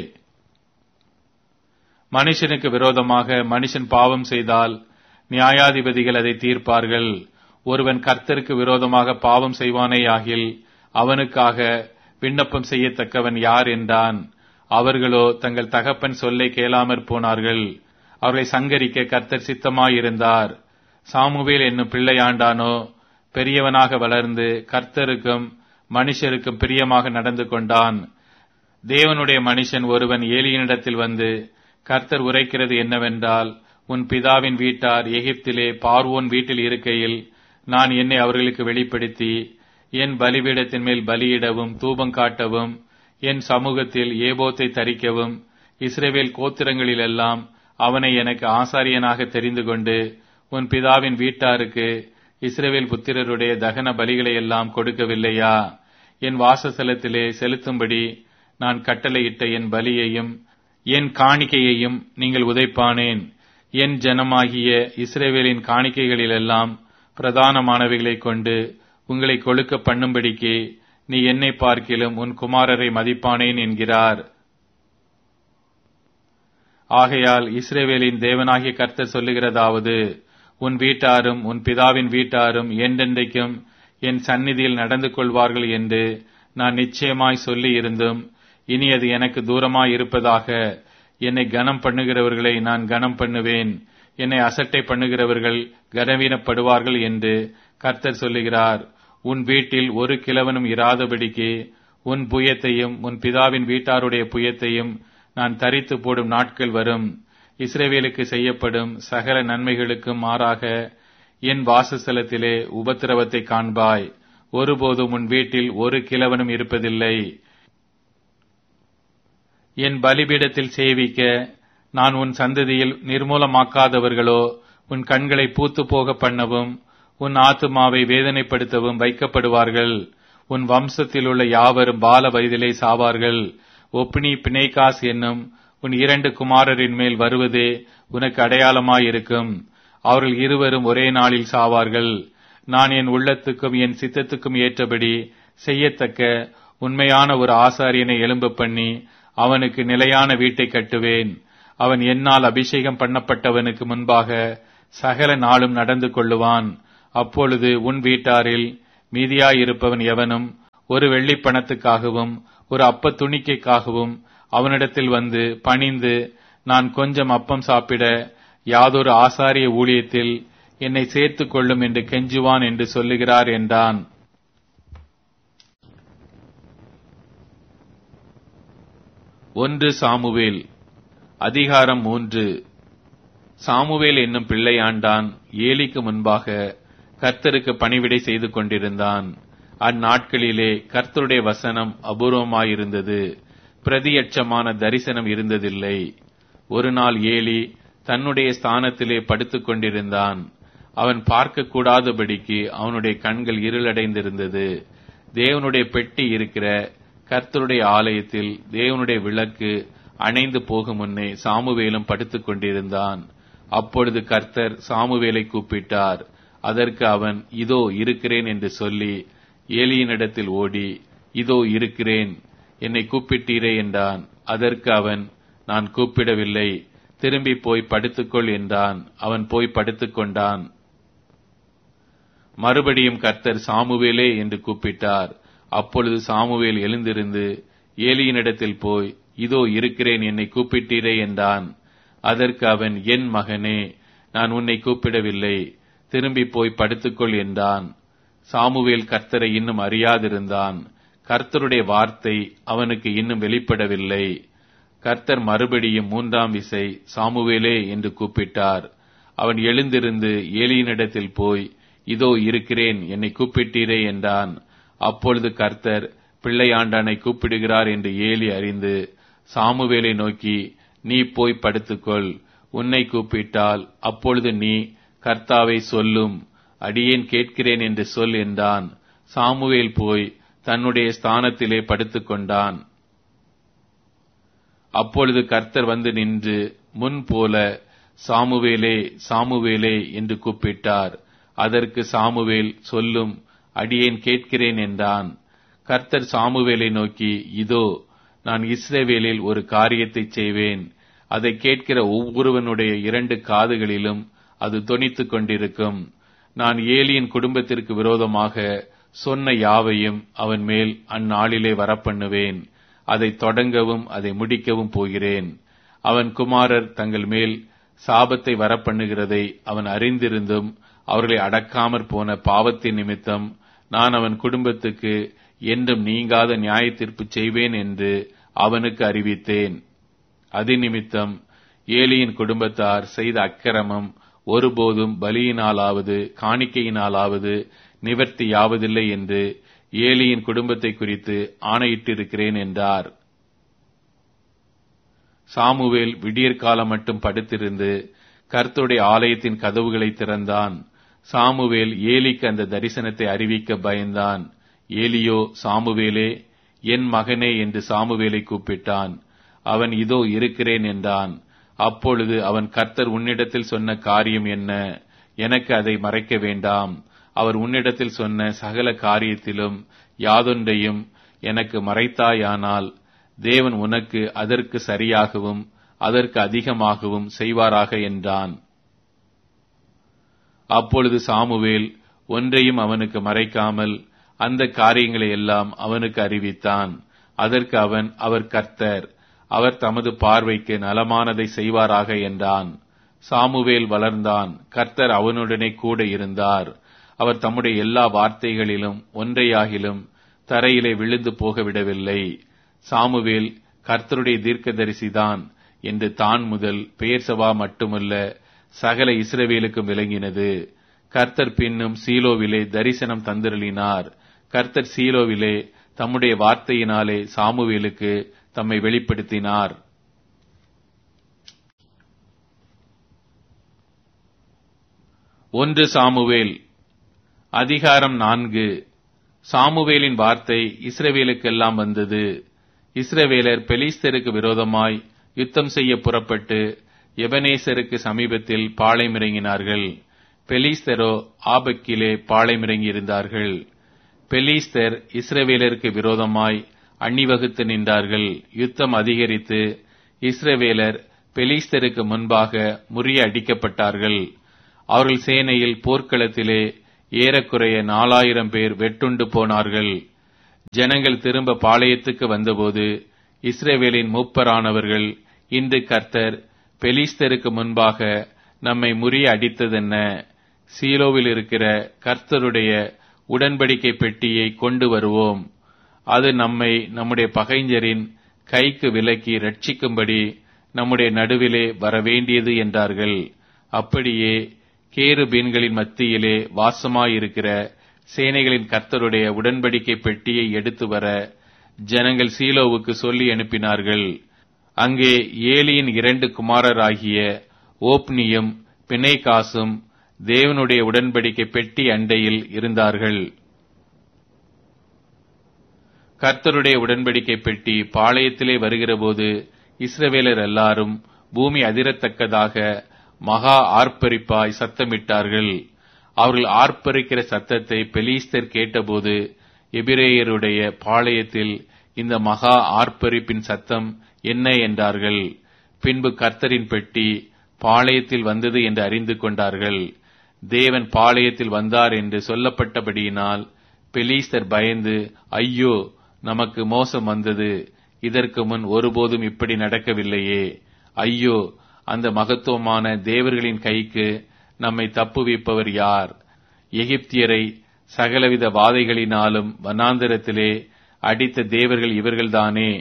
மனுஷனுக்கு விரோதமாக மனுஷன் பாவம் செய்தால் நியாயாதிபதிகள் அதை தீர்ப்பார்கள் ஒருவன் கர்த்தருக்கு விரோதமாக பாவம் செய்வானேயாகில் அவனுக்காக விண்ணப்பம் செய்யத்தக்கவன் யார் என்றான் அவர்களோ தங்கள் தகப்பன் சொல்லை கேளாமற் போனார்கள் அவர்களை சங்கரிக்க கர்த்தர் சித்தமாயிருந்தார் சாமுவேல் என்னும் பிள்ளையாண்டானோ பெரியவனாக வளர்ந்து கர்த்தருக்கும் மனுஷருக்கும் பிரியமாக நடந்து கொண்டான் தேவனுடைய மனுஷன் ஒருவன் ஏலியனிடத்தில் வந்து கர்த்தர் உரைக்கிறது என்னவென்றால் உன் பிதாவின் வீட்டார் எகிப்திலே பார்வோன் வீட்டில் இருக்கையில் நான் என்னை அவர்களுக்கு வெளிப்படுத்தி என் பலிபீடத்தின் மேல் பலியிடவும் தூபம் காட்டவும் என் சமூகத்தில் ஏபோத்தை தரிக்கவும் இஸ்ரேவேல் கோத்திரங்களிலெல்லாம் அவனை எனக்கு ஆசாரியனாக தெரிந்து கொண்டு உன் பிதாவின் வீட்டாருக்கு இஸ்ரேவேல் புத்திரருடைய தகன பலிகளை எல்லாம் கொடுக்கவில்லையா என் வாசஸ்தலத்திலே செலுத்தும்படி நான் கட்டளையிட்ட என் பலியையும் என் காணிக்கையையும் நீங்கள் உதைப்பானேன் என் ஜனமாகிய இஸ்ரேவேலின் காணிக்கைகளிலெல்லாம் பிரதானமானவைகளைக் கொண்டு உங்களை கொழுக்க பண்ணும்படிக்கு நீ என்னை பார்க்கிலும் உன் குமாரரை மதிப்பானேன் என்கிறார் ஆகையால் இஸ்ரேவேலின் தேவனாகிய கர்த்தர் சொல்லுகிறதாவது உன் வீட்டாரும் உன் பிதாவின் வீட்டாரும் என்றென்றைக்கும் என் சந்நிதியில் நடந்து கொள்வார்கள் என்று நான் நிச்சயமாய் சொல்லி இருந்தும் இனி அது எனக்கு தூரமாய் இருப்பதாக என்னை கனம் பண்ணுகிறவர்களை நான் கனம் பண்ணுவேன் என்னை அசட்டை பண்ணுகிறவர்கள் கனவீனப்படுவார்கள் என்று கர்த்தர் சொல்லுகிறார் உன் வீட்டில் ஒரு கிழவனும் இராதபடிக்கு உன் புயத்தையும் உன் பிதாவின் வீட்டாருடைய புயத்தையும் நான் தரித்து போடும் நாட்கள் வரும் இஸ்ரேவேலுக்கு செய்யப்படும் சகல நன்மைகளுக்கும் மாறாக என் வாசஸ்தலத்திலே உபத்திரவத்தை காண்பாய் ஒருபோதும் உன் வீட்டில் ஒரு கிழவனும் இருப்பதில்லை என் பலிபீடத்தில் சேவிக்க நான் உன் சந்ததியில் நிர்மூலமாக்காதவர்களோ உன் கண்களை பூத்து போக பண்ணவும் உன் ஆத்துமாவை வேதனைப்படுத்தவும் வைக்கப்படுவார்கள் உன் வம்சத்தில் உள்ள யாவரும் பால வயதிலே சாவார்கள் ஒப்னி பிணைகாஸ் என்னும் உன் இரண்டு குமாரரின் மேல் வருவதே உனக்கு அடையாளமாயிருக்கும் அவர்கள் இருவரும் ஒரே நாளில் சாவார்கள் நான் என் உள்ளத்துக்கும் என் சித்தத்துக்கும் ஏற்றபடி செய்யத்தக்க உண்மையான ஒரு ஆசாரியனை எழும்ப பண்ணி அவனுக்கு நிலையான வீட்டை கட்டுவேன் அவன் என்னால் அபிஷேகம் பண்ணப்பட்டவனுக்கு முன்பாக சகல நாளும் நடந்து கொள்ளுவான் அப்பொழுது உன் வீட்டாரில் மீதியாயிருப்பவன் எவனும் ஒரு வெள்ளிப் பணத்துக்காகவும் ஒரு அப்பத் துணிக்கைக்காகவும் அவனிடத்தில் வந்து பணிந்து நான் கொஞ்சம் அப்பம் சாப்பிட யாதொரு ஆசாரிய ஊழியத்தில் என்னை சேர்த்துக் கொள்ளும் என்று கெஞ்சுவான் என்று சொல்லுகிறார் என்றான் ஒன்று சாமுவேல் அதிகாரம் மூன்று சாமுவேல் என்னும் பிள்ளையாண்டான் ஏலிக்கு முன்பாக கர்த்தருக்கு பணிவிடை செய்து கொண்டிருந்தான் அந்நாட்களிலே கர்த்தருடைய வசனம் அபூர்வமாயிருந்தது பிரதியட்சமான தரிசனம் இருந்ததில்லை ஒரு நாள் ஏலி தன்னுடைய ஸ்தானத்திலே படுத்துக் கொண்டிருந்தான் அவன் பார்க்க கூடாதபடிக்கு அவனுடைய கண்கள் இருளடைந்திருந்தது தேவனுடைய பெட்டி இருக்கிற கர்த்தருடைய ஆலயத்தில் தேவனுடைய விளக்கு அணைந்து போகும் முன்னே சாமுவேலும் படுத்துக் கொண்டிருந்தான் அப்பொழுது கர்த்தர் சாமுவேலை கூப்பிட்டார் அதற்கு அவன் இதோ இருக்கிறேன் என்று சொல்லி ஏலியினிடத்தில் ஓடி இதோ இருக்கிறேன் என்னை கூப்பிட்டீரே என்றான் அதற்கு அவன் நான் கூப்பிடவில்லை திரும்பி போய் படுத்துக்கொள் என்றான் அவன் போய் படுத்துக் கொண்டான் மறுபடியும் கர்த்தர் சாமுவேலே என்று கூப்பிட்டார் அப்பொழுது சாமுவேல் எழுந்திருந்து ஏலியினிடத்தில் போய் இதோ இருக்கிறேன் என்னை கூப்பிட்டீரே என்றான் அதற்கு அவன் என் மகனே நான் உன்னை கூப்பிடவில்லை திரும்பி போய் படுத்துக்கொள் என்றான் சாமுவேல் கர்த்தரை இன்னும் அறியாதிருந்தான் கர்த்தருடைய வார்த்தை அவனுக்கு இன்னும் வெளிப்படவில்லை கர்த்தர் மறுபடியும் மூன்றாம் விசை சாமுவேலே என்று கூப்பிட்டார் அவன் எழுந்திருந்து ஏலியினிடத்தில் போய் இதோ இருக்கிறேன் என்னை கூப்பிட்டீரே என்றான் அப்பொழுது கர்த்தர் பிள்ளையாண்டானை கூப்பிடுகிறார் என்று ஏலி அறிந்து சாமுவேலை நோக்கி நீ போய் படுத்துக்கொள் உன்னை கூப்பிட்டால் அப்பொழுது நீ கர்த்தாவை சொல்லும் அடியேன் கேட்கிறேன் என்று சொல் என்றான் சாமுவேல் போய் தன்னுடைய ஸ்தானத்திலே படுத்துக் கொண்டான் அப்பொழுது கர்த்தர் வந்து நின்று முன் போல சாமுவேலே சாமுவேலே என்று கூப்பிட்டார் அதற்கு சாமுவேல் சொல்லும் அடியேன் கேட்கிறேன் என்றான் கர்த்தர் சாமுவேலை நோக்கி இதோ நான் இஸ்ரேவேலில் ஒரு காரியத்தை செய்வேன் அதை கேட்கிற ஒவ்வொருவனுடைய இரண்டு காதுகளிலும் அது தொனித்துக் கொண்டிருக்கும் நான் ஏலியின் குடும்பத்திற்கு விரோதமாக சொன்ன யாவையும் அவன் மேல் அந்நாளிலே வரப்பண்ணுவேன் அதை தொடங்கவும் அதை முடிக்கவும் போகிறேன் அவன் குமாரர் தங்கள் மேல் சாபத்தை வரப்பண்ணுகிறதை அவன் அறிந்திருந்தும் அவர்களை அடக்காமற் போன பாவத்தின் நிமித்தம் நான் அவன் குடும்பத்துக்கு என்றும் நீங்காத நியாய தீர்ப்பு செய்வேன் என்று அவனுக்கு அறிவித்தேன் அது நிமித்தம் ஏலியின் குடும்பத்தார் செய்த அக்கிரமம் ஒருபோதும் பலியினாலாவது காணிக்கையினாலாவது நிவர்த்தியாவதில்லை என்று ஏலியின் குடும்பத்தை குறித்து ஆணையிட்டிருக்கிறேன் என்றார் சாமுவேல் விடியற்காலம் மட்டும் படுத்திருந்து கர்த்தருடைய ஆலயத்தின் கதவுகளை திறந்தான் சாமுவேல் ஏலிக்கு அந்த தரிசனத்தை அறிவிக்க பயந்தான் ஏலியோ சாமுவேலே என் மகனே என்று சாமுவேலை கூப்பிட்டான் அவன் இதோ இருக்கிறேன் என்றான் அப்பொழுது அவன் கர்த்தர் உன்னிடத்தில் சொன்ன காரியம் என்ன எனக்கு அதை மறைக்க வேண்டாம் அவர் உன்னிடத்தில் சொன்ன சகல காரியத்திலும் யாதொன்றையும் எனக்கு மறைத்தாயானால் தேவன் உனக்கு அதற்கு சரியாகவும் அதற்கு அதிகமாகவும் செய்வாராக என்றான் அப்பொழுது சாமுவேல் ஒன்றையும் அவனுக்கு மறைக்காமல் அந்த காரியங்களை எல்லாம் அவனுக்கு அறிவித்தான் அதற்கு அவன் அவர் கர்த்தர் அவர் தமது பார்வைக்கு நலமானதை செய்வாராக என்றான் சாமுவேல் வளர்ந்தான் கர்த்தர் அவனுடனே கூட இருந்தார் அவர் தம்முடைய எல்லா வார்த்தைகளிலும் ஒன்றையாகிலும் தரையிலே விழுந்து போக விடவில்லை சாமுவேல் கர்த்தருடைய தீர்க்கதரிசிதான் என்று தான் முதல் பெயர்சவா மட்டுமல்ல சகல இஸ்ரவேலுக்கும் விளங்கினது கர்த்தர் பின்னும் சீலோவிலே தரிசனம் தந்திரளினார் கர்த்தர் சீலோவிலே தம்முடைய வார்த்தையினாலே சாமுவேலுக்கு தம்மை வெளிப்படுத்தினார் ஒன்று சாமுவேல் அதிகாரம் நான்கு சாமுவேலின் வார்த்தை இஸ்ரவேலுக்கெல்லாம் வந்தது இஸ்ரவேலர் பெலிஸ்தருக்கு விரோதமாய் யுத்தம் செய்ய புறப்பட்டு எபனேசருக்கு சமீபத்தில் பாளையமிறங்கினார்கள் பெலிஸ்தரோ ஆபக்கிலே பாளையமிறங்கியிருந்தார்கள் பெலிஸ்தர் இஸ்ரவேலருக்கு விரோதமாய் அணிவகுத்து நின்றார்கள் யுத்தம் அதிகரித்து இஸ்ரவேலர் பெலிஸ்தருக்கு முன்பாக முறிய அடிக்கப்பட்டார்கள் அவர்கள் சேனையில் போர்க்களத்திலே ஏறக்குறைய நாலாயிரம் பேர் வெட்டுண்டு போனார்கள் ஜனங்கள் திரும்ப பாளையத்துக்கு வந்தபோது இஸ்ரேவேலின் மூப்பரானவர்கள் இன்று கர்த்தர் பெலிஸ்தருக்கு முன்பாக நம்மை முறிய அடித்ததென்ன சீலோவில் இருக்கிற கர்த்தருடைய உடன்படிக்கை பெட்டியை கொண்டு வருவோம் அது நம்மை நம்முடைய பகைஞரின் கைக்கு விலக்கி ரட்சிக்கும்படி நம்முடைய நடுவிலே வரவேண்டியது என்றார்கள் அப்படியே கேருபீன்களின் மத்தியிலே வாசமாயிருக்கிற சேனைகளின் கர்த்தருடைய உடன்படிக்கை பெட்டியை எடுத்து வர ஜனங்கள் சீலோவுக்கு சொல்லி அனுப்பினார்கள் அங்கே ஏலியின் இரண்டு குமாரராகிய ஓப்னியும் பிணைகாசும் தேவனுடைய உடன்படிக்கை பெட்டி அண்டையில் இருந்தார்கள் கர்த்தருடைய உடன்படிக்கை பெட்டி பாளையத்திலே வருகிறபோது இஸ்ரவேலர் எல்லாரும் பூமி அதிரத்தக்கதாக மகா ஆர்ப்பரிப்பாய் சத்தமிட்டார்கள் அவர்கள் ஆர்ப்பரிக்கிற சத்தத்தை பெலீஸ்தர் கேட்டபோது எபிரேயருடைய பாளையத்தில் இந்த மகா ஆர்ப்பரிப்பின் சத்தம் என்ன என்றார்கள் பின்பு கர்த்தரின் பெட்டி பாளையத்தில் வந்தது என்று அறிந்து கொண்டார்கள் தேவன் பாளையத்தில் வந்தார் என்று சொல்லப்பட்டபடியினால் பெலீஸ்தர் பயந்து ஐயோ நமக்கு மோசம் வந்தது இதற்கு முன் ஒருபோதும் இப்படி நடக்கவில்லையே ஐயோ அந்த மகத்துவமான தேவர்களின் கைக்கு நம்மை தப்புவிப்பவர் யார் எகிப்தியரை சகலவித வாதைகளினாலும் வனாந்தரத்திலே அடித்த தேவர்கள் இவர்கள்தானே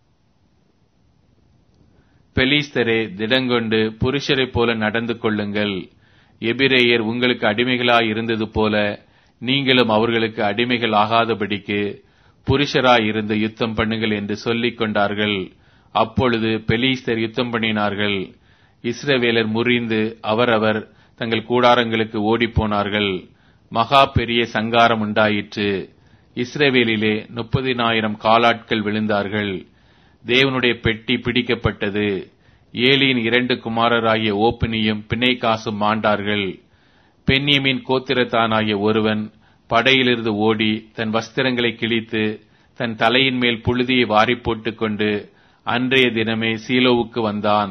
பெலிஸ்தரே திடங்கொண்டு புருஷரைப் போல நடந்து கொள்ளுங்கள் எபிரேயர் உங்களுக்கு அடிமைகளாய் இருந்தது போல நீங்களும் அவர்களுக்கு அடிமைகள் ஆகாதபடிக்கு புருஷராய் இருந்து யுத்தம் பண்ணுங்கள் என்று சொல்லிக் கொண்டார்கள் அப்பொழுது பெலீஸ்தர் யுத்தம் பண்ணினார்கள் இஸ்ரவேலர் முறிந்து அவரவர் தங்கள் கூடாரங்களுக்கு ஓடிப்போனார்கள் மகா பெரிய சங்காரம் உண்டாயிற்று இஸ்ரவேலிலே முப்பதினாயிரம் காலாட்கள் விழுந்தார்கள் தேவனுடைய பெட்டி பிடிக்கப்பட்டது ஏலியின் இரண்டு குமாரராகிய ஓப்பினியும் பிணைக்காசும் மாண்டார்கள் பெண்ணியமின் கோத்திரத்தானாகிய ஒருவன் படையிலிருந்து ஓடி தன் வஸ்திரங்களை கிழித்து தன் தலையின் மேல் புழுதியை வாரி போட்டுக் கொண்டு அன்றைய தினமே சீலோவுக்கு வந்தான்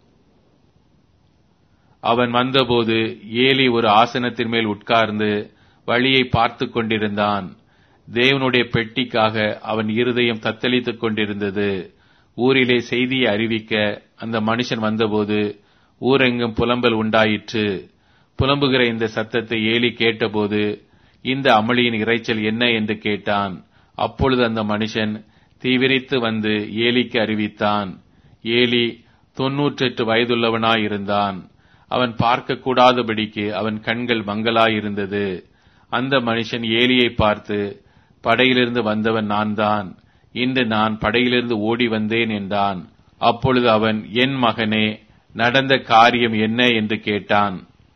அவன் வந்தபோது ஏலி ஒரு ஆசனத்தின் மேல் உட்கார்ந்து வழியை பார்த்து கொண்டிருந்தான் தேவனுடைய பெட்டிக்காக அவன் இருதயம் தத்தளித்துக் கொண்டிருந்தது ஊரிலே செய்தியை அறிவிக்க அந்த மனுஷன் வந்தபோது ஊரெங்கும் புலம்பல் உண்டாயிற்று புலம்புகிற இந்த சத்தத்தை ஏலி கேட்டபோது இந்த அமளியின் இறைச்சல் என்ன என்று கேட்டான் அப்பொழுது அந்த மனுஷன் தீவிரித்து வந்து ஏலிக்கு அறிவித்தான் ஏலி தொன்னூற்றெட்டு வயதுள்ளவனாயிருந்தான் அவன் பார்க்க கூடாதபடிக்கு அவன் கண்கள் மங்கலாயிருந்தது அந்த மனுஷன் ஏலியை பார்த்து படையிலிருந்து வந்தவன் நான் தான் இன்று நான் படையிலிருந்து ஓடி வந்தேன் என்றான் அப்பொழுது அவன் என் மகனே நடந்த காரியம் என்ன என்று கேட்டான்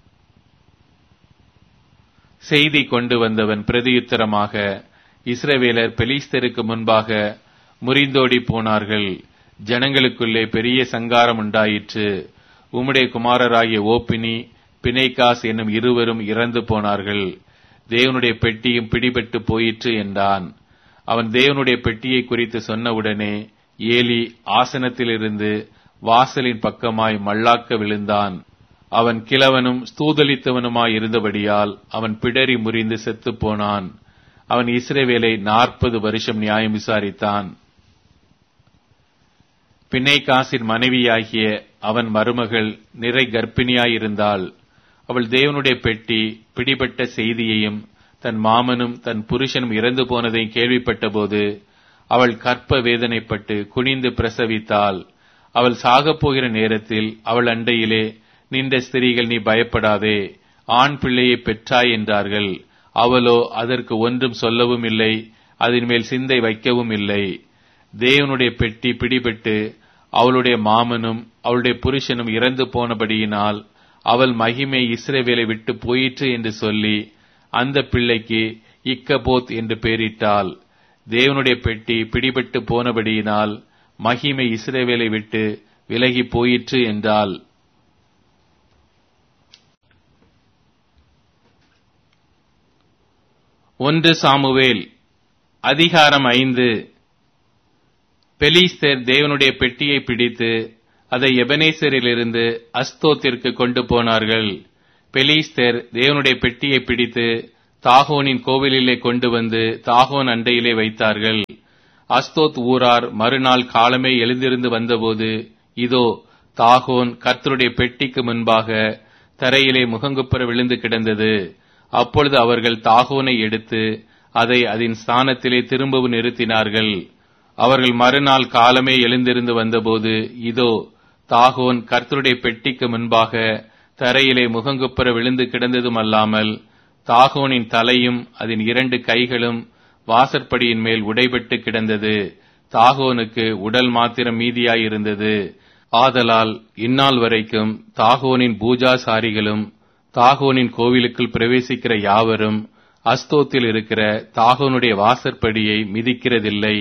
செய்தி கொண்டு வந்தவன் பிரதியுத்தரமாக இஸ்ரவேலர் பெலிஸ்தருக்கு முன்பாக முறிந்தோடி போனார்கள் ஜனங்களுக்குள்ளே பெரிய சங்காரம் உண்டாயிற்று உம்முடைய குமாரராகிய ஓப்பினி பிணைக்காஸ் என்னும் இருவரும் இறந்து போனார்கள் தேவனுடைய பெட்டியும் பிடிபட்டு போயிற்று என்றான் அவன் தேவனுடைய பெட்டியை குறித்து சொன்னவுடனே ஏலி ஆசனத்திலிருந்து வாசலின் பக்கமாய் மல்லாக்க விழுந்தான் அவன் கிழவனும் ஸ்தூதலித்தவனுமாய் இருந்தபடியால் அவன் பிடரி முறிந்து செத்துப் போனான் அவன் இஸ்ரேவேலை நாற்பது வருஷம் நியாயம் விசாரித்தான் பிணைக்காசின் மனைவியாகிய அவன் மருமகள் நிறை கர்ப்பிணியாயிருந்தாள் அவள் தேவனுடைய பெட்டி பிடிபட்ட செய்தியையும் தன் மாமனும் தன் புருஷனும் இறந்து போனதையும் கேள்விப்பட்டபோது அவள் கற்ப வேதனைப்பட்டு குனிந்து பிரசவித்தாள் அவள் சாகப் போகிற நேரத்தில் அவள் அண்டையிலே நின்ற ஸ்திரீகள் நீ பயப்படாதே ஆண் பிள்ளையை பெற்றாய் என்றார்கள் அவளோ அதற்கு ஒன்றும் சொல்லவும் இல்லை அதன் மேல் சிந்தை வைக்கவும் இல்லை தேவனுடைய பெட்டி பிடிபட்டு அவளுடைய மாமனும் அவளுடைய புருஷனும் இறந்து போனபடியினால் அவள் மகிமை இஸ்ரவேலை விட்டு போயிற்று என்று சொல்லி அந்த பிள்ளைக்கு இக்கபோத் என்று பெயரிட்டாள் தேவனுடைய பெட்டி பிடிபட்டு போனபடியினால் மகிமை இஸ்ரவேலை விட்டு விலகி போயிற்று என்றால் ஒன்று சாமுவேல் அதிகாரம் ஐந்து பெலிஸ்தர் தேவனுடைய பெட்டியை பிடித்து அதை எபனேசரிலிருந்து அஸ்தோத்திற்கு கொண்டு போனார்கள் பெலிஸ்தர் தேவனுடைய பெட்டியை பிடித்து தாகோனின் கோவிலிலே கொண்டு வந்து தாகோன் அண்டையிலே வைத்தார்கள் அஸ்தோத் ஊரார் மறுநாள் காலமே எழுந்திருந்து வந்தபோது இதோ தாகோன் கர்த்தருடைய பெட்டிக்கு முன்பாக தரையிலே முகங்குப்புற விழுந்து கிடந்தது அப்பொழுது அவர்கள் தாகோனை எடுத்து அதை அதன் ஸ்தானத்திலே திரும்பவும் நிறுத்தினார்கள் அவர்கள் மறுநாள் காலமே எழுந்திருந்து வந்தபோது இதோ தாகோன் கர்த்தருடைய பெட்டிக்கு முன்பாக தரையிலே முகங்குப்புற விழுந்து கிடந்ததும் அல்லாமல் தாகோனின் தலையும் அதன் இரண்டு கைகளும் வாசற்படியின் மேல் உடைபட்டு கிடந்தது தாகோனுக்கு உடல் மாத்திரம் மீதியாயிருந்தது ஆதலால் இந்நாள் வரைக்கும் தாகோனின் பூஜாசாரிகளும் தாகோனின் கோவிலுக்குள் பிரவேசிக்கிற யாவரும் அஸ்தோத்தில் இருக்கிற தாகோனுடைய வாசற்படியை மிதிக்கிறதில்லை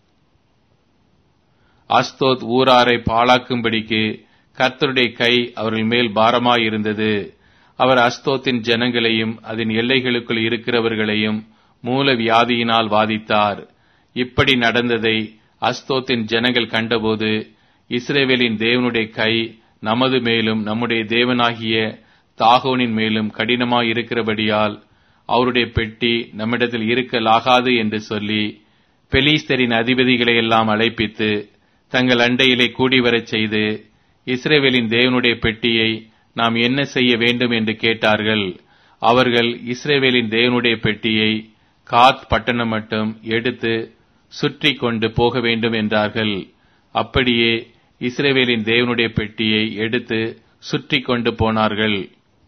அஸ்தோத் ஊராரை பாழாக்கும்படிக்கு கர்த்தருடைய கை அவர்கள் மேல் பாரமாயிருந்தது அவர் அஸ்தோத்தின் ஜனங்களையும் அதன் எல்லைகளுக்குள் இருக்கிறவர்களையும் மூல வியாதியினால் வாதித்தார் இப்படி நடந்ததை அஸ்தோத்தின் ஜனங்கள் கண்டபோது இஸ்ரேவேலின் தேவனுடைய கை நமது மேலும் நம்முடைய தேவனாகிய தாகோனின் மேலும் கடினமாயிருக்கிறபடியால் அவருடைய பெட்டி நம்மிடத்தில் இருக்கலாகாது என்று சொல்லி பெலீஸ்தரின் அதிபதிகளை எல்லாம் அழைப்பித்து தங்கள் அண்டையிலே கூடி வரச் செய்து இஸ்ரேவேலின் தேவனுடைய பெட்டியை நாம் என்ன செய்ய வேண்டும் என்று கேட்டார்கள் அவர்கள் இஸ்ரேவேலின் தேவனுடைய பெட்டியை காத் பட்டணம் மட்டும் எடுத்து சுற்றி கொண்டு போக வேண்டும் என்றார்கள் அப்படியே இஸ்ரேவேலின் தேவனுடைய பெட்டியை எடுத்து சுற்றி கொண்டு போனார்கள்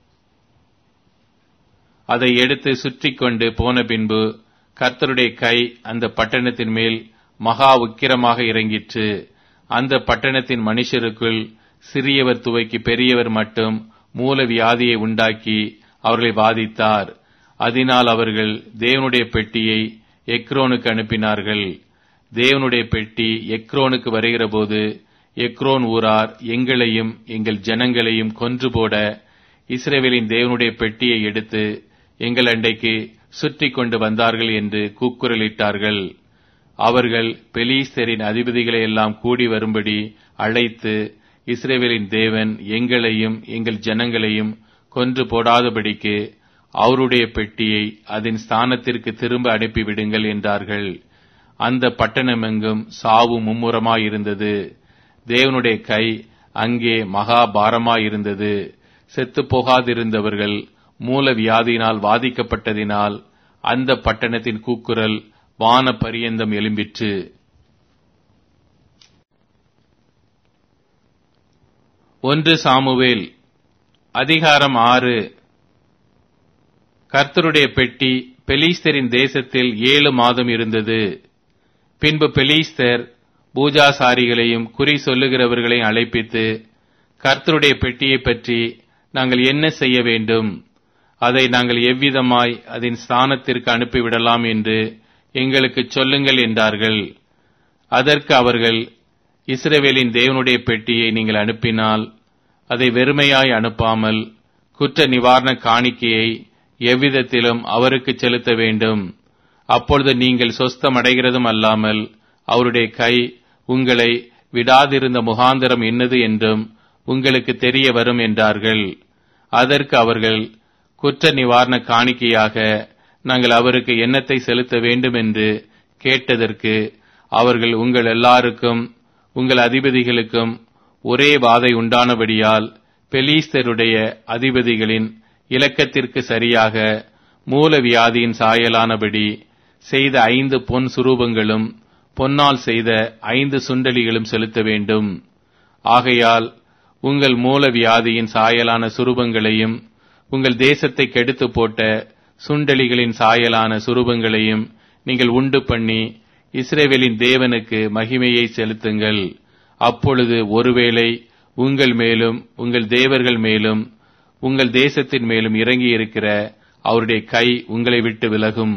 அதை எடுத்து சுற்றி கொண்டு போன பின்பு கர்த்தருடைய கை அந்த பட்டணத்தின் மேல் மகா உக்கிரமாக இறங்கிற்று அந்த பட்டணத்தின் மனுஷருக்குள் சிறியவர் துவைக்கு பெரியவர் மட்டும் மூல வியாதியை உண்டாக்கி அவர்களை பாதித்தார் அதனால் அவர்கள் தேவனுடைய பெட்டியை எக்ரோனுக்கு அனுப்பினார்கள் தேவனுடைய பெட்டி எக்ரோனுக்கு வருகிறபோது எக்ரோன் ஊரார் எங்களையும் எங்கள் ஜனங்களையும் கொன்று போட இஸ்ரேவேலின் தேவனுடைய பெட்டியை எடுத்து எங்கள் அண்டைக்கு சுற்றி கொண்டு வந்தார்கள் என்று கூக்குரலிட்டார்கள் அவர்கள் பெலீஸ்தரின் அதிபதிகளை எல்லாம் கூடி வரும்படி அழைத்து இஸ்ரேவேலின் தேவன் எங்களையும் எங்கள் ஜனங்களையும் கொன்று போடாதபடிக்கு அவருடைய பெட்டியை அதன் ஸ்தானத்திற்கு திரும்ப அனுப்பிவிடுங்கள் என்றார்கள் அந்த பட்டணமெங்கும் சாவு மும்முரமாயிருந்தது தேவனுடைய கை அங்கே மகா பாரமாயிருந்தது செத்து போகாதிருந்தவர்கள் மூல வியாதியினால் வாதிக்கப்பட்டதினால் அந்த பட்டணத்தின் கூக்குரல் வான பரியந்தம் எழும்பிற்று ஒன்று சாமுவேல் அதிகாரம் ஆறு கர்த்தருடைய பெட்டி பெலீஸ்தரின் தேசத்தில் ஏழு மாதம் இருந்தது பின்பு பெலீஸ்தர் பூஜாசாரிகளையும் குறி சொல்லுகிறவர்களையும் அழைப்பித்து கர்த்தருடைய பெட்டியை பற்றி நாங்கள் என்ன செய்ய வேண்டும் அதை நாங்கள் எவ்விதமாய் அதன் ஸ்தானத்திற்கு அனுப்பிவிடலாம் என்று எங்களுக்கு சொல்லுங்கள் என்றார்கள் அதற்கு அவர்கள் இஸ்ரவேலின் தேவனுடைய பெட்டியை நீங்கள் அனுப்பினால் அதை வெறுமையாய் அனுப்பாமல் குற்ற நிவாரண காணிக்கையை எவ்விதத்திலும் அவருக்கு செலுத்த வேண்டும் அப்பொழுது நீங்கள் சொஸ்தமடைகிறதும் அல்லாமல் அவருடைய கை உங்களை விடாதிருந்த முகாந்திரம் என்னது என்றும் உங்களுக்கு தெரிய வரும் என்றார்கள் அதற்கு அவர்கள் குற்ற நிவாரண காணிக்கையாக நாங்கள் அவருக்கு எண்ணத்தை செலுத்த வேண்டும் என்று கேட்டதற்கு அவர்கள் உங்கள் எல்லாருக்கும் உங்கள் அதிபதிகளுக்கும் ஒரே வாதை உண்டானபடியால் பெலீஸ்தருடைய அதிபதிகளின் இலக்கத்திற்கு சரியாக மூல வியாதியின் சாயலானபடி செய்த ஐந்து பொன் சுரூபங்களும் பொன்னால் செய்த ஐந்து சுண்டலிகளும் செலுத்த வேண்டும் ஆகையால் உங்கள் மூல வியாதியின் சாயலான சுரூபங்களையும் உங்கள் தேசத்தை கெடுத்து போட்ட சுண்டலிகளின் சாயலான சுரூபங்களையும் நீங்கள் உண்டு பண்ணி இஸ்ரேவேலின் தேவனுக்கு மகிமையை செலுத்துங்கள் அப்பொழுது ஒருவேளை உங்கள் மேலும் உங்கள் தேவர்கள் மேலும் உங்கள் தேசத்தின் மேலும் இறங்கி இருக்கிற அவருடைய கை உங்களை விட்டு விலகும்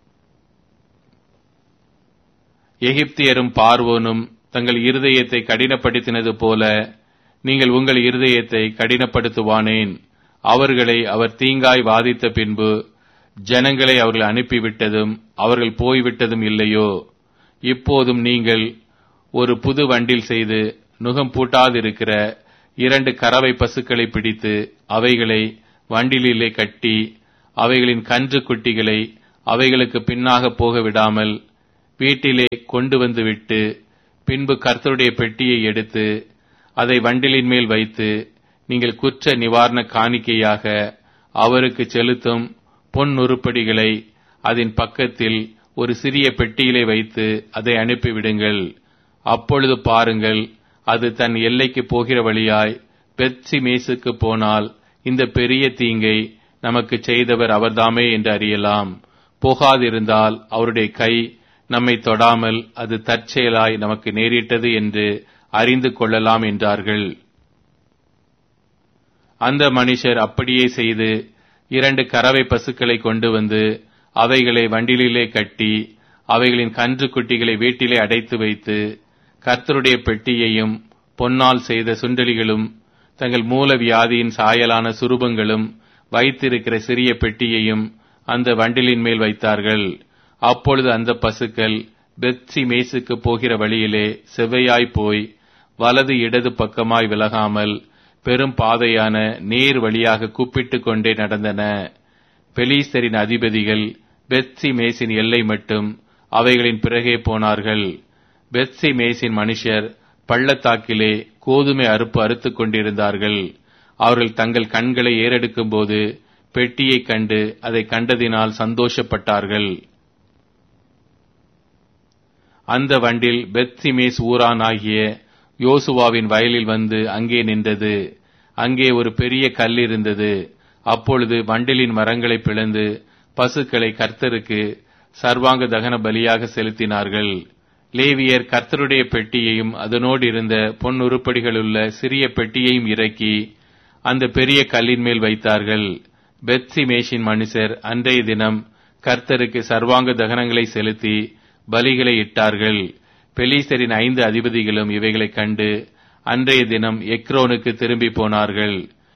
எகிப்தியரும் பார்வோனும் தங்கள் இருதயத்தை கடினப்படுத்தினது போல நீங்கள் உங்கள் இருதயத்தை கடினப்படுத்துவானேன் அவர்களை அவர் தீங்காய் வாதித்த பின்பு ஜனங்களை அவர்கள் அனுப்பிவிட்டதும் அவர்கள் போய்விட்டதும் இல்லையோ இப்போதும் நீங்கள் ஒரு புது வண்டில் செய்து நுகம் பூட்டாதிருக்கிற இரண்டு கறவை பசுக்களை பிடித்து அவைகளை வண்டிலே கட்டி அவைகளின் கன்று குட்டிகளை அவைகளுக்கு பின்னாக போக விடாமல் வீட்டிலே கொண்டு வந்து விட்டு பின்பு கர்த்தருடைய பெட்டியை எடுத்து அதை வண்டிலின் மேல் வைத்து நீங்கள் குற்ற நிவாரண காணிக்கையாக அவருக்கு செலுத்தும் பொன் உருப்படிகளை அதன் பக்கத்தில் ஒரு சிறிய பெட்டியிலே வைத்து அதை அனுப்பிவிடுங்கள் அப்பொழுது பாருங்கள் அது தன் எல்லைக்கு போகிற வழியாய் பெத்சி மேசுக்கு போனால் இந்த பெரிய தீங்கை நமக்கு செய்தவர் அவர்தாமே என்று அறியலாம் போகாதிருந்தால் அவருடைய கை நம்மை தொடாமல் அது தற்செயலாய் நமக்கு நேரிட்டது என்று அறிந்து கொள்ளலாம் என்றார்கள் அந்த மனுஷர் அப்படியே செய்து இரண்டு கறவை பசுக்களை கொண்டு வந்து அவைகளை வண்டிலே கட்டி அவைகளின் கன்று குட்டிகளை வீட்டிலே அடைத்து வைத்து கர்த்தருடைய பெட்டியையும் பொன்னால் செய்த சுண்டலிகளும் தங்கள் மூல வியாதியின் சாயலான சுரூபங்களும் வைத்திருக்கிற சிறிய பெட்டியையும் அந்த வண்டிலின் மேல் வைத்தார்கள் அப்பொழுது அந்த பசுக்கள் பெத்சி மேசுக்கு போகிற வழியிலே செவ்வையாய் போய் வலது இடது பக்கமாய் விலகாமல் பெரும் பாதையான நீர் வழியாக கூப்பிட்டுக் கொண்டே நடந்தன பெலீஸ்தரின் அதிபதிகள் பெத்சி மேசின் எல்லை மட்டும் அவைகளின் பிறகே போனார்கள் பெத்சி மேசின் மனுஷர் பள்ளத்தாக்கிலே கோதுமை அறுப்பு அறுத்துக் கொண்டிருந்தார்கள் அவர்கள் தங்கள் கண்களை ஏறெடுக்கும் போது பெட்டியைக் கண்டு அதை கண்டதினால் சந்தோஷப்பட்டார்கள் அந்த வண்டில் பெத்சிமேஸ் ஊரான் ஆகிய யோசுவாவின் வயலில் வந்து அங்கே நின்றது அங்கே ஒரு பெரிய கல் இருந்தது அப்பொழுது வண்டிலின் மரங்களை பிளந்து பசுக்களை கர்த்தருக்கு சர்வாங்க தகன பலியாக செலுத்தினார்கள் லேவியர் கர்த்தருடைய பெட்டியையும் அதனோடு இருந்த பொன் உருப்படிகளுள்ள சிறிய பெட்டியையும் இறக்கி அந்த பெரிய கல்லின் மேல் வைத்தார்கள் பெத்சி மேஷின் மனுஷர் அன்றைய தினம் கர்த்தருக்கு சர்வாங்க தகனங்களை செலுத்தி பலிகளை இட்டார்கள் பெலீசரின் ஐந்து அதிபதிகளும் இவைகளைக் கண்டு அன்றைய தினம் எக்ரோனுக்கு திரும்பி போனார்கள்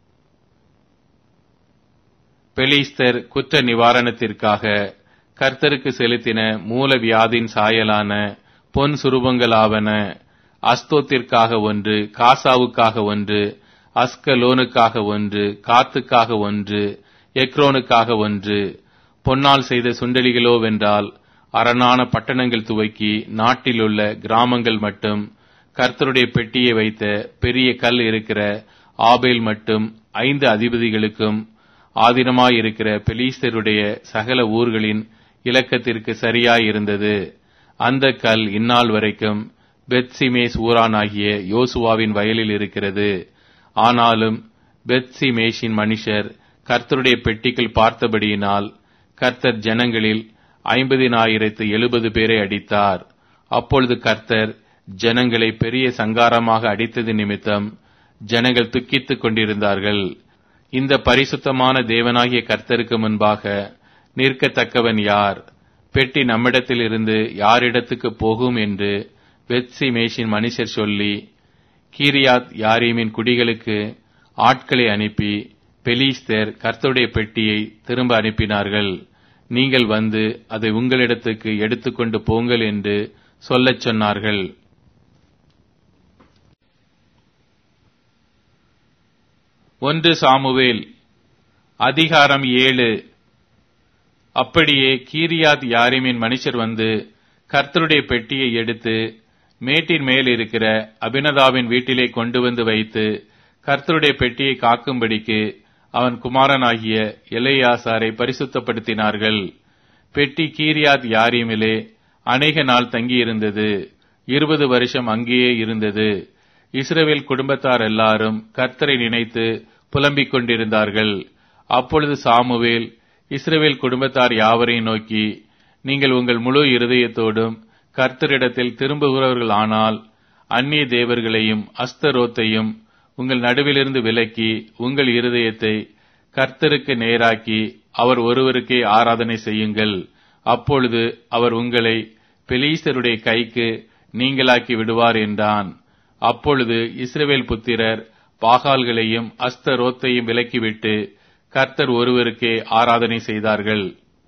பெலிஸ்தர் குற்ற நிவாரணத்திற்காக கர்த்தருக்கு செலுத்தின மூல வியாதின் சாயலான பொன் சுரூபங்களாவன அஸ்தோத்திற்காக ஒன்று காசாவுக்காக ஒன்று அஸ்கலோனுக்காக ஒன்று காத்துக்காக ஒன்று எக்ரோனுக்காக ஒன்று பொன்னால் செய்த சுண்டலிகளோவென்றால் அரணான பட்டணங்கள் துவக்கி நாட்டிலுள்ள கிராமங்கள் மட்டும் கர்த்தருடைய பெட்டியை வைத்த பெரிய கல் இருக்கிற ஆபேல் மட்டும் ஐந்து அதிபதிகளுக்கும் ஆதீனமாயிருக்கிற பெலீஸ்தருடைய சகல ஊர்களின் இலக்கத்திற்கு சரியாயிருந்தது அந்த கல் இந்நாள் வரைக்கும் பெத்சிமேஸ் ஊரானாகிய யோசுவாவின் வயலில் இருக்கிறது ஆனாலும் பெத்சிமேஷின் மனுஷர் கர்த்தருடைய பெட்டிகள் பார்த்தபடியினால் கர்த்தர் ஜனங்களில் ஐம்பதினாயிரத்து எழுபது பேரை அடித்தார் அப்பொழுது கர்த்தர் ஜனங்களை பெரிய சங்காரமாக அடித்தது நிமித்தம் ஜனங்கள் துக்கித்துக் கொண்டிருந்தார்கள் இந்த பரிசுத்தமான தேவனாகிய கர்த்தருக்கு முன்பாக நிற்கத்தக்கவன் யார் பெட்டி நம்மிடத்தில் இருந்து யாரிடத்துக்கு போகும் என்று வெத்சி மேஷின் மனுஷர் சொல்லி கீரியாத் யாரீமின் குடிகளுக்கு ஆட்களை அனுப்பி பெலீஸ்தர் கர்த்தருடைய பெட்டியை திரும்ப அனுப்பினார்கள் நீங்கள் வந்து அதை உங்களிடத்துக்கு எடுத்துக்கொண்டு போங்கள் என்று சொல்லச் சொன்னார்கள் ஒன்று சாமுவேல் அதிகாரம் ஏழு அப்படியே கீரியாத் யாரிமின் மனுஷர் வந்து கர்த்தருடைய பெட்டியை எடுத்து மேட்டின் மேல் இருக்கிற அபினதாவின் வீட்டிலே கொண்டு வந்து வைத்து கர்த்தருடைய பெட்டியை காக்கும்படிக்கு அவன் குமாரனாகிய எலையாசாரை பரிசுத்தப்படுத்தினார்கள் பெட்டி கீரியாத் யாரீமிலே அநேக நாள் தங்கியிருந்தது இருபது வருஷம் அங்கேயே இருந்தது இஸ்ரவேல் குடும்பத்தார் எல்லாரும் கர்த்தரை நினைத்து புலம்பிக் கொண்டிருந்தார்கள் அப்பொழுது சாமுவேல் இஸ்ரவேல் குடும்பத்தார் யாவரையும் நோக்கி நீங்கள் உங்கள் முழு இருதயத்தோடும் கர்த்தரிடத்தில் திரும்புகிறவர்கள் ஆனால் அந்நிய தேவர்களையும் அஸ்தரோத்தையும் உங்கள் நடுவிலிருந்து விலக்கி உங்கள் இருதயத்தை கர்த்தருக்கு நேராக்கி அவர் ஒருவருக்கே ஆராதனை செய்யுங்கள் அப்பொழுது அவர் உங்களை பெலீசருடைய கைக்கு நீங்களாக்கி விடுவார் என்றான் அப்பொழுது இஸ்ரவேல் புத்திரர் பாகால்களையும் அஸ்தரோத்தையும் விலக்கிவிட்டு கர்த்தர் ஒருவருக்கே ஆராதனை செய்தார்கள்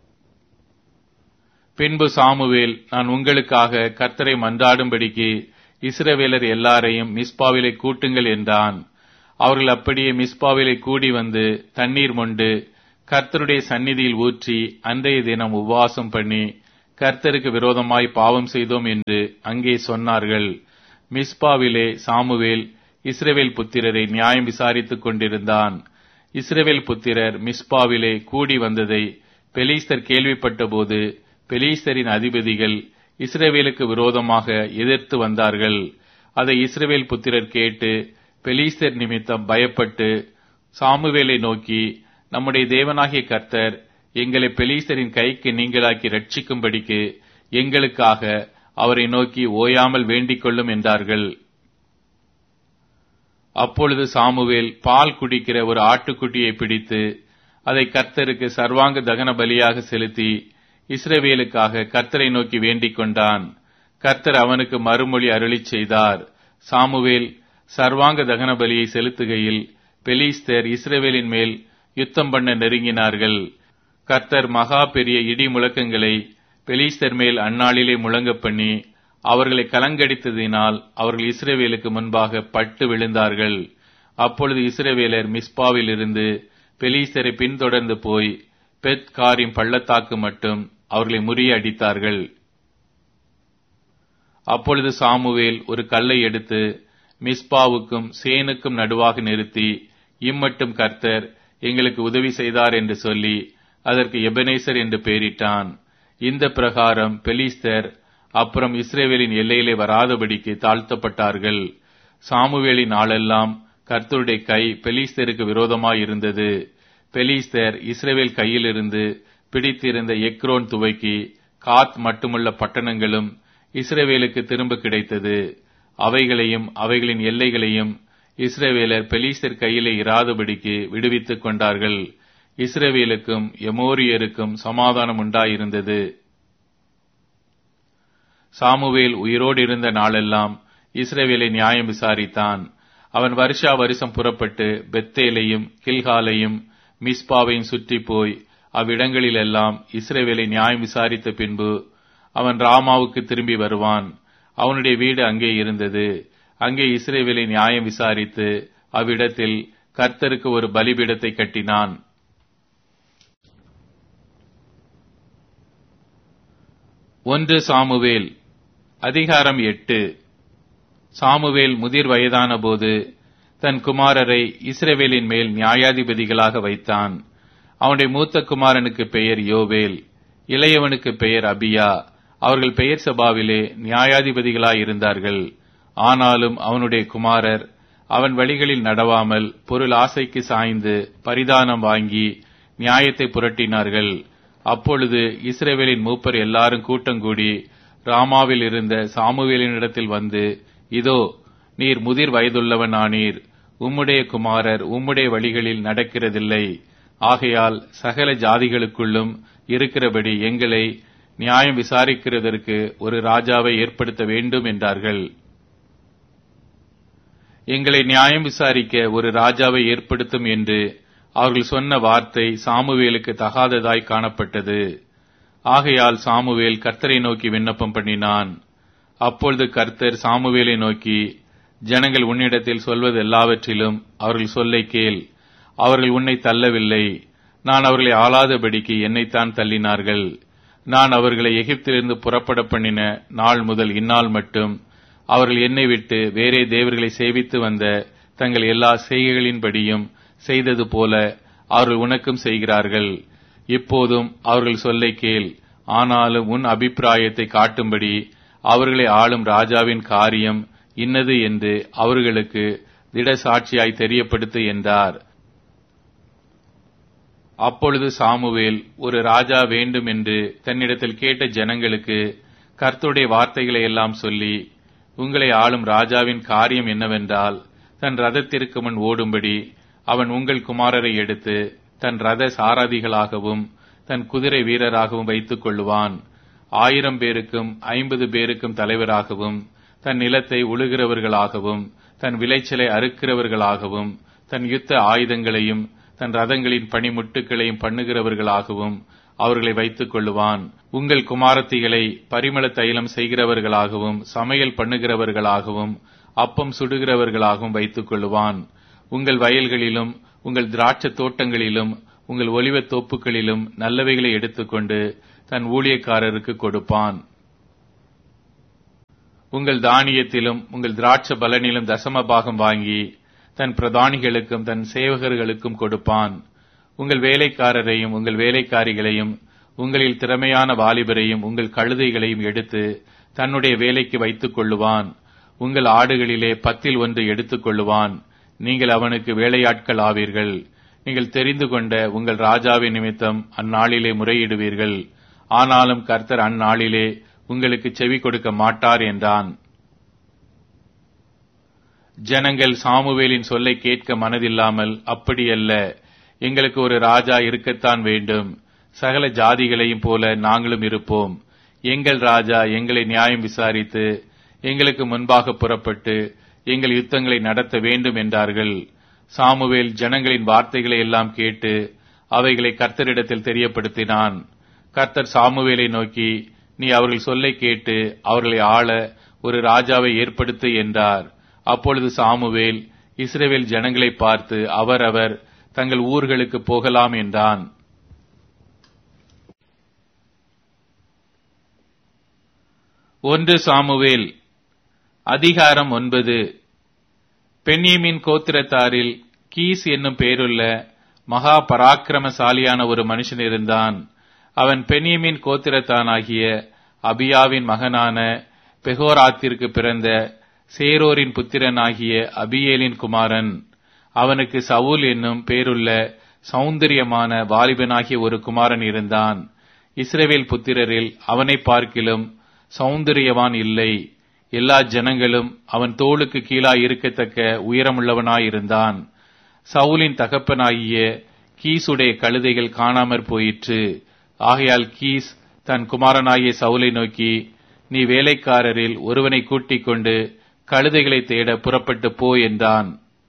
பின்பு சாமுவேல் நான் உங்களுக்காக கர்த்தரை மன்றாடும்படிக்கு இஸ்ரவேலர் எல்லாரையும் மிஸ்பாவிலே கூட்டுங்கள் என்றான் அவர்கள் அப்படியே மிஸ்பாவிலே கூடி வந்து தண்ணீர் மொண்டு கர்த்தருடைய சந்நிதியில் ஊற்றி அன்றைய தினம் உபவாசம் பண்ணி கர்த்தருக்கு விரோதமாய் பாவம் செய்தோம் என்று அங்கே சொன்னார்கள் மிஸ்பாவிலே சாமுவேல் இஸ்ரவேல் புத்திரரை நியாயம் விசாரித்துக் கொண்டிருந்தான் இஸ்ரவேல் புத்திரர் மிஸ்பாவிலே கூடி வந்ததை பெலீஸ்தர் கேள்விப்பட்டபோது பெலீஸ்தரின் அதிபதிகள் இஸ்ரவேலுக்கு விரோதமாக எதிர்த்து வந்தார்கள் அதை இஸ்ரவேல் புத்திரர் கேட்டு பெலீஸ்தர் நிமித்தம் பயப்பட்டு சாமுவேலை நோக்கி நம்முடைய தேவனாகிய கர்த்தர் எங்களை பெலீஸ்தரின் கைக்கு நீங்களாக்கி ரட்சிக்கும்படிக்கு எங்களுக்காக அவரை நோக்கி ஓயாமல் வேண்டிக் கொள்ளும் என்றார்கள் அப்பொழுது சாமுவேல் பால் குடிக்கிற ஒரு ஆட்டுக்குட்டியை பிடித்து அதை கர்த்தருக்கு சர்வாங்க தகன பலியாக செலுத்தி இஸ்ரவேலுக்காக கர்த்தரை நோக்கி வேண்டிக் கொண்டான் கர்த்தர் அவனுக்கு மறுமொழி அருளிச் செய்தார் சாமுவேல் சர்வாங்க தகன பலியை செலுத்துகையில் பெலிஸ்தர் இஸ்ரவேலின் மேல் யுத்தம் பண்ண நெருங்கினார்கள் கர்த்தர் மகா பெரிய இடி முழக்கங்களை பெலிஸ்தர் மேல் அந்நாளிலே முழங்க பண்ணி அவர்களை கலங்கடித்ததினால் அவர்கள் இஸ்ரவேலுக்கு முன்பாக பட்டு விழுந்தார்கள் அப்பொழுது இஸ்ரவேலர் மிஸ்பாவில் இருந்து பெலீஸ்தரை பின்தொடர்ந்து போய் பெத் காரின் பள்ளத்தாக்கு மட்டும் அவர்களை முறியடித்தார்கள் அப்பொழுது சாமுவேல் ஒரு கல்லை எடுத்து மிஸ்பாவுக்கும் சேனுக்கும் நடுவாக நிறுத்தி இம்மட்டும் கர்த்தர் எங்களுக்கு உதவி செய்தார் என்று சொல்லி அதற்கு எபனேசர் என்று பெயரிட்டான் இந்த பிரகாரம் பெலிஸ்தர் அப்புறம் இஸ்ரேவேலின் எல்லையிலே வராதபடிக்கு தாழ்த்தப்பட்டார்கள் சாமுவேலின் நாளெல்லாம் கர்த்தருடைய கை பெலிஸ்தருக்கு விரோதமாய் இருந்தது பெலிஸ்தர் இஸ்ரேவேல் கையிலிருந்து பிடித்திருந்த எக்ரோன் துவைக்கி காத் மட்டுமுள்ள பட்டணங்களும் இஸ்ரேவேலுக்கு திரும்ப கிடைத்தது அவைகளையும் அவைகளின் எல்லைகளையும் இஸ்ரேவேலர் பெலிஸ்தர் கையிலே இராதபடிக்கு விடுவித்துக் கொண்டார்கள் இஸ்ரேவேலுக்கும் எமோரியருக்கும் சமாதானம் உண்டாயிருந்தது சாமுவேல் உயிரோடு இருந்த நாளெல்லாம் இஸ்ரேவேலை நியாயம் விசாரித்தான் அவன் வருஷா வருஷம் புறப்பட்டு பெத்தேலையும் கில்காலையும் மிஸ்பாவையும் சுற்றி போய் அவ்விடங்களிலெல்லாம் இஸ்ரேவேலை நியாயம் விசாரித்த பின்பு அவன் ராமாவுக்கு திரும்பி வருவான் அவனுடைய வீடு அங்கே இருந்தது அங்கே இஸ்ரேவேலை நியாயம் விசாரித்து அவ்விடத்தில் கர்த்தருக்கு ஒரு பலிபீடத்தை கட்டினான் ஒன்று சாமுவேல் அதிகாரம் எட்டு சாமுவேல் முதிர் வயதான போது தன் குமாரரை இஸ்ரேவேலின் மேல் நியாயாதிபதிகளாக வைத்தான் அவனுடைய மூத்த குமாரனுக்கு பெயர் யோவேல் இளையவனுக்கு பெயர் அபியா அவர்கள் பெயர் சபாவிலே நியாயாதிபதிகளாய் இருந்தார்கள் ஆனாலும் அவனுடைய குமாரர் அவன் வழிகளில் நடவாமல் பொருள் ஆசைக்கு சாய்ந்து பரிதானம் வாங்கி நியாயத்தை புரட்டினார்கள் அப்பொழுது இஸ்ரேவேலின் மூப்பர் எல்லாரும் கூட்டங்கூடி ராமாவில் இருந்த சாமுவேலினிடத்தில் வந்து இதோ நீர் முதிர் வயதுள்ளவன் ஆனீர் உம்முடைய குமாரர் உம்முடைய வழிகளில் நடக்கிறதில்லை ஆகையால் சகல ஜாதிகளுக்குள்ளும் இருக்கிறபடி எங்களை நியாயம் விசாரிக்கிறதற்கு ஒரு ராஜாவை ஏற்படுத்த வேண்டும் என்றார்கள் எங்களை நியாயம் விசாரிக்க ஒரு ராஜாவை ஏற்படுத்தும் என்று அவர்கள் சொன்ன வார்த்தை சாமுவேலுக்கு தகாததாய் காணப்பட்டது ஆகையால் சாமுவேல் கர்த்தரை நோக்கி விண்ணப்பம் பண்ணினான் அப்பொழுது கர்த்தர் சாமுவேலை நோக்கி ஜனங்கள் உன்னிடத்தில் சொல்வது எல்லாவற்றிலும் அவர்கள் சொல்லை கேள் அவர்கள் உன்னை தள்ளவில்லை நான் அவர்களை ஆளாதபடிக்கு என்னைத்தான் தள்ளினார்கள் நான் அவர்களை எகிப்திலிருந்து புறப்பட பண்ணின நாள் முதல் இந்நாள் மட்டும் அவர்கள் என்னை விட்டு வேறே தேவர்களை சேவித்து வந்த தங்கள் எல்லா செய்கைகளின்படியும் செய்தது போல அவர்கள் உனக்கும் செய்கிறார்கள் இப்போதும் அவர்கள் சொல்லை கேள் ஆனாலும் உன் அபிப்பிராயத்தை காட்டும்படி அவர்களை ஆளும் ராஜாவின் காரியம் இன்னது என்று அவர்களுக்கு திட சாட்சியாய் தெரியப்படுத்து என்றார் அப்பொழுது சாமுவேல் ஒரு ராஜா வேண்டும் என்று தன்னிடத்தில் கேட்ட ஜனங்களுக்கு கர்த்தருடைய வார்த்தைகளை எல்லாம் சொல்லி உங்களை ஆளும் ராஜாவின் காரியம் என்னவென்றால் தன் ரதத்திற்கு முன் ஓடும்படி அவன் உங்கள் குமாரரை எடுத்து தன் ரத சாரதிகளாகவும் தன் குதிரை வீரராகவும் வைத்துக் கொள்ளுவான் ஆயிரம் பேருக்கும் ஐம்பது பேருக்கும் தலைவராகவும் தன் நிலத்தை உழுகிறவர்களாகவும் தன் விளைச்சலை அறுக்கிறவர்களாகவும் தன் யுத்த ஆயுதங்களையும் தன் ரதங்களின் பணிமுட்டுகளையும் பண்ணுகிறவர்களாகவும் அவர்களை வைத்துக் கொள்ளுவான் உங்கள் குமாரத்திகளை பரிமள தைலம் செய்கிறவர்களாகவும் சமையல் பண்ணுகிறவர்களாகவும் அப்பம் சுடுகிறவர்களாகவும் வைத்துக் கொள்ளுவான் உங்கள் வயல்களிலும் உங்கள் திராட்சை தோட்டங்களிலும் உங்கள் ஒலிவத் தோப்புகளிலும் நல்லவைகளை எடுத்துக்கொண்டு தன் ஊழியக்காரருக்கு கொடுப்பான் உங்கள் தானியத்திலும் உங்கள் திராட்ச பலனிலும் தசம பாகம் வாங்கி தன் பிரதானிகளுக்கும் தன் சேவகர்களுக்கும் கொடுப்பான் உங்கள் வேலைக்காரரையும் உங்கள் வேலைக்காரிகளையும் உங்களில் திறமையான வாலிபரையும் உங்கள் கழுதைகளையும் எடுத்து தன்னுடைய வேலைக்கு வைத்துக் கொள்ளுவான் உங்கள் ஆடுகளிலே பத்தில் ஒன்று எடுத்துக் கொள்ளுவான் நீங்கள் அவனுக்கு வேலையாட்கள் ஆவீர்கள் நீங்கள் தெரிந்து கொண்ட உங்கள் ராஜாவின் நிமித்தம் அந்நாளிலே முறையிடுவீர்கள் ஆனாலும் கர்த்தர் அந்நாளிலே உங்களுக்கு செவி கொடுக்க மாட்டார் என்றான் ஜனங்கள் சாமுவேலின் சொல்லை கேட்க மனதில்லாமல் அப்படியல்ல எங்களுக்கு ஒரு ராஜா இருக்கத்தான் வேண்டும் சகல ஜாதிகளையும் போல நாங்களும் இருப்போம் எங்கள் ராஜா எங்களை நியாயம் விசாரித்து எங்களுக்கு முன்பாக புறப்பட்டு எங்கள் யுத்தங்களை நடத்த வேண்டும் என்றார்கள் சாமுவேல் ஜனங்களின் வார்த்தைகளை எல்லாம் கேட்டு அவைகளை கர்த்தரிடத்தில் தெரியப்படுத்தினான் கர்த்தர் சாமுவேலை நோக்கி நீ அவர்கள் சொல்லை கேட்டு அவர்களை ஆள ஒரு ராஜாவை ஏற்படுத்து என்றார் அப்பொழுது சாமுவேல் இஸ்ரேவேல் ஜனங்களை பார்த்து அவரவர் தங்கள் ஊர்களுக்கு போகலாம் என்றான் ஒன்று சாமுவேல் அதிகாரம் ஒன்பது பெண்ணியமின் கோத்திரத்தாரில் கீஸ் என்னும் பேருள்ள மகா பராக்கிரமசாலியான ஒரு மனுஷன் இருந்தான் அவன் பெண்ணியமின் கோத்திரத்தானாகிய அபியாவின் மகனான பெகோராத்திற்கு பிறந்த சேரோரின் புத்திரனாகிய அபியேலின் குமாரன் அவனுக்கு சவுல் என்னும் பேருள்ள சௌந்தரியமான வாலிபனாகிய ஒரு குமாரன் இருந்தான் இஸ்ரேவேல் புத்திரரில் அவனை பார்க்கிலும் சௌந்தரியவான் இல்லை எல்லா ஜனங்களும் அவன் தோளுக்கு கீழாய் இருக்கத்தக்க உயரமுள்ளவனாயிருந்தான் சவுலின் தகப்பனாகிய கீசுடைய கழுதைகள் காணாமற் போயிற்று ஆகையால் கீஸ் தன் குமாரனாகிய சவுலை நோக்கி நீ வேலைக்காரரில் ஒருவனை கூட்டிக் கொண்டு கழுதைகளை தேட புறப்பட்டு போ என்றான்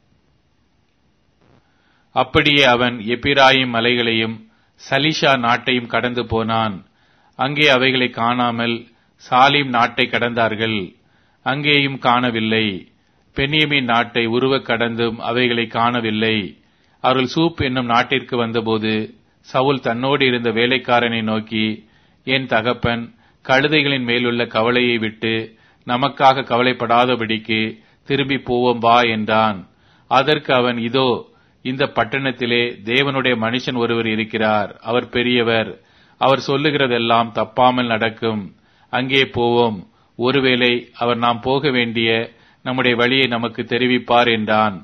அப்படியே அவன் எப்பிராயிம் மலைகளையும் சலிஷா நாட்டையும் கடந்து போனான் அங்கே அவைகளை காணாமல் சாலிம் நாட்டை கடந்தார்கள் அங்கேயும் காணவில்லை பெண்ணியமின் நாட்டை உருவக் கடந்தும் அவைகளை காணவில்லை அவர்கள் சூப் என்னும் நாட்டிற்கு வந்தபோது சவுல் தன்னோடு இருந்த வேலைக்காரனை நோக்கி என் தகப்பன் கழுதைகளின் மேலுள்ள கவலையை விட்டு நமக்காக கவலைப்படாதபடிக்கு திரும்பி போவோம் வா என்றான் அதற்கு அவன் இதோ இந்த பட்டணத்திலே தேவனுடைய மனுஷன் ஒருவர் இருக்கிறார் அவர் பெரியவர் அவர் சொல்லுகிறதெல்லாம் தப்பாமல் நடக்கும் அங்கே போவோம் ஒருவேளை அவர் நாம் போக வேண்டிய நம்முடைய வழியை நமக்கு தெரிவிப்பார் என்றான்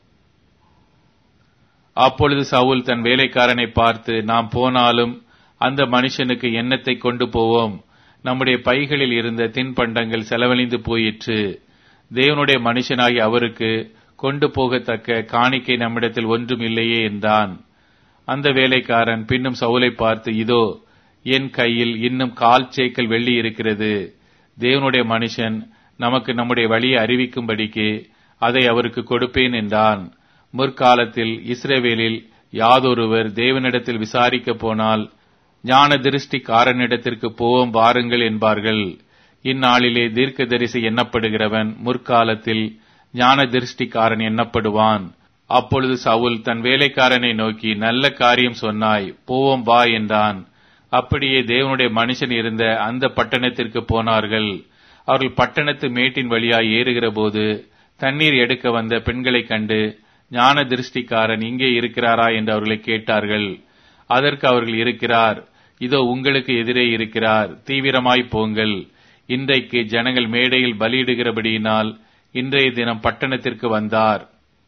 அப்பொழுது சவுல் தன் வேலைக்காரனை பார்த்து நாம் போனாலும் அந்த மனுஷனுக்கு எண்ணத்தை கொண்டு போவோம் நம்முடைய பைகளில் இருந்த தின்பண்டங்கள் செலவழிந்து போயிற்று தேவனுடைய மனுஷனாகி அவருக்கு கொண்டு போகத்தக்க காணிக்கை நம்மிடத்தில் ஒன்றும் இல்லையே என்றான் அந்த வேலைக்காரன் பின்னும் சவுலை பார்த்து இதோ என் கையில் இன்னும் கால் சேக்கல் வெள்ளி இருக்கிறது தேவனுடைய மனுஷன் நமக்கு நம்முடைய வழியை அறிவிக்கும்படிக்கு அதை அவருக்கு கொடுப்பேன் என்றான் முற்காலத்தில் இஸ்ரேவேலில் யாதொருவர் தேவனிடத்தில் விசாரிக்க போனால் ஞான திருஷ்டிக்காரனிடத்திற்கு போவோம் வாருங்கள் என்பார்கள் இந்நாளிலே தீர்க்கதரிசி எண்ணப்படுகிறவன் முற்காலத்தில் ஞான திருஷ்டிக்காரன் எண்ணப்படுவான் அப்பொழுது சவுல் தன் வேலைக்காரனை நோக்கி நல்ல காரியம் சொன்னாய் போவோம் வா என்றான் அப்படியே தேவனுடைய மனுஷன் இருந்த அந்த பட்டணத்திற்கு போனார்கள் அவர்கள் பட்டணத்து மேட்டின் வழியாய் ஏறுகிற போது தண்ணீர் எடுக்க வந்த பெண்களைக் கண்டு ஞான திருஷ்டிக்காரன் இங்கே இருக்கிறாரா என்று அவர்களை கேட்டார்கள் அதற்கு அவர்கள் இருக்கிறார் இதோ உங்களுக்கு எதிரே இருக்கிறார் தீவிரமாய் போங்கள் இன்றைக்கு ஜனங்கள் மேடையில் பலியிடுகிறபடியினால் இன்றைய தினம் பட்டணத்திற்கு வந்தார்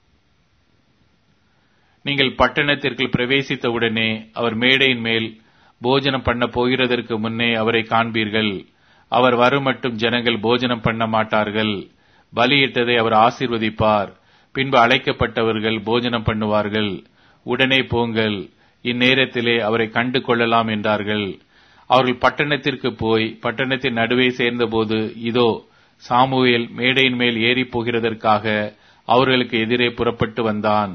நீங்கள் பட்டணத்திற்குள் பிரவேசித்தவுடனே அவர் மேடையின் மேல் போஜனம் பண்ண போகிறதற்கு முன்னே அவரை காண்பீர்கள் அவர் வரும் மட்டும் ஜனங்கள் போஜனம் பண்ண மாட்டார்கள் பலியிட்டதை அவர் ஆசீர்வதிப்பார் பின்பு அழைக்கப்பட்டவர்கள் போஜனம் பண்ணுவார்கள் உடனே போங்கள் இந்நேரத்திலே அவரை கண்டு கொள்ளலாம் என்றார்கள் அவர்கள் பட்டணத்திற்கு போய் பட்டணத்தின் நடுவே சேர்ந்தபோது இதோ சாமுவேல் மேடையின் மேல் ஏறி போகிறதற்காக அவர்களுக்கு எதிரே புறப்பட்டு வந்தான்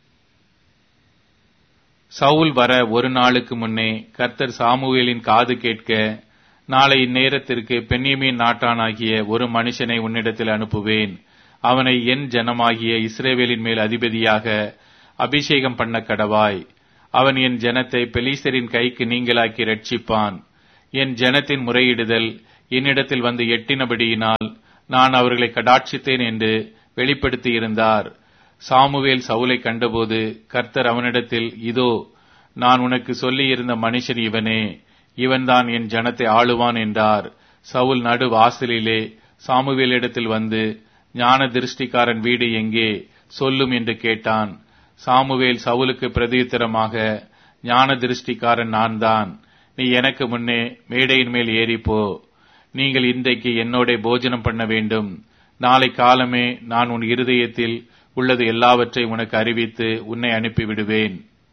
சவுல் வர ஒரு நாளுக்கு முன்னே கர்த்தர் சாமுவேலின் காது கேட்க நாளை இந்நேரத்திற்கு பெண்ணியமின் நாட்டானாகிய ஒரு மனுஷனை உன்னிடத்தில் அனுப்புவேன் அவனை என் ஜனமாகிய இஸ்ரேவேலின் மேல் அதிபதியாக அபிஷேகம் பண்ண கடவாய் அவன் என் ஜனத்தை பெலிஸ்தரின் கைக்கு நீங்களாக்கி ரட்சிப்பான் என் ஜனத்தின் முறையிடுதல் என்னிடத்தில் வந்து எட்டினபடியினால் நான் அவர்களை கடாட்சித்தேன் என்று வெளிப்படுத்தியிருந்தார் சாமுவேல் சவுலை கண்டபோது கர்த்தர் அவனிடத்தில் இதோ நான் உனக்கு சொல்லியிருந்த மனுஷன் இவனே இவன்தான் என் ஜனத்தை ஆளுவான் என்றார் சவுல் நடு வாசலிலே சாமுவேலிடத்தில் வந்து ஞான திருஷ்டிக்காரன் வீடு எங்கே சொல்லும் என்று கேட்டான் சாமுவேல் சவுலுக்கு பிரதியுத்தரமாக ஞான திருஷ்டிக்காரன் நான் தான் நீ எனக்கு முன்னே மேடையின் மேல் ஏறிப்போ நீங்கள் இன்றைக்கு என்னோட போஜனம் பண்ண வேண்டும் நாளை காலமே நான் உன் இருதயத்தில் உள்ளது எல்லாவற்றை உனக்கு அறிவித்து உன்னை அனுப்பிவிடுவேன்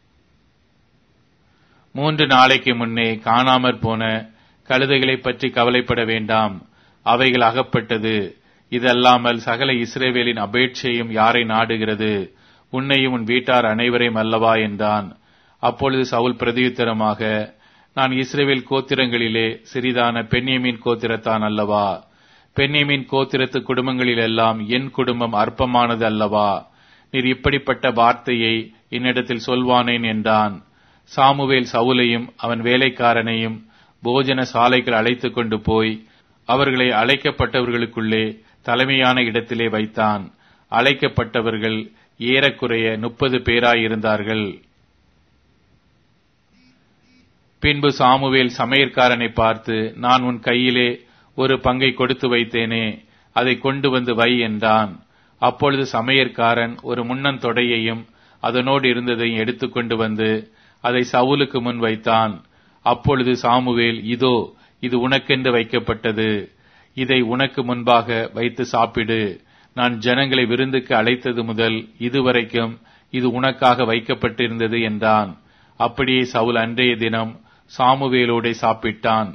மூன்று நாளைக்கு முன்னே காணாமற் போன கழுதைகளைப் பற்றி கவலைப்பட வேண்டாம் அவைகள் அகப்பட்டது இதல்லாமல் சகல இஸ்ரேவேலின் அபேட்சையும் யாரை நாடுகிறது உன்னையும் உன் வீட்டார் அனைவரையும் அல்லவா என்றான் அப்பொழுது சவுல் பிரதியுத்தரமாக நான் இஸ்ரேவேல் கோத்திரங்களிலே சிறிதான பெண்ணியமின் கோத்திரத்தான் அல்லவா பெண்ணியமின் கோத்திரத்து குடும்பங்களிலெல்லாம் என் குடும்பம் அற்பமானது அல்லவா நீர் இப்படிப்பட்ட வார்த்தையை என்னிடத்தில் சொல்வானேன் என்றான் சாமுவேல் சவுலையும் அவன் வேலைக்காரனையும் போஜன சாலைகள் அழைத்துக் கொண்டு போய் அவர்களை அழைக்கப்பட்டவர்களுக்குள்ளே தலைமையான இடத்திலே வைத்தான் அழைக்கப்பட்டவர்கள் ஏறக்குறைய முப்பது பேராயிருந்தார்கள் பின்பு சாமுவேல் சமையற்காரனை பார்த்து நான் உன் கையிலே ஒரு பங்கை கொடுத்து வைத்தேனே அதை கொண்டு வந்து வை என்றான் அப்பொழுது சமையற்காரன் ஒரு முன்னன் தொடையையும் அதனோடு இருந்ததையும் எடுத்துக்கொண்டு வந்து அதை சவுலுக்கு முன் வைத்தான் அப்பொழுது சாமுவேல் இதோ இது உனக்கென்று வைக்கப்பட்டது இதை உனக்கு முன்பாக வைத்து சாப்பிடு நான் ஜனங்களை விருந்துக்கு அழைத்தது முதல் இதுவரைக்கும் இது உனக்காக வைக்கப்பட்டிருந்தது என்றான் அப்படியே சவுல் அன்றைய தினம் சாமுவேலோடே சாப்பிட்டான்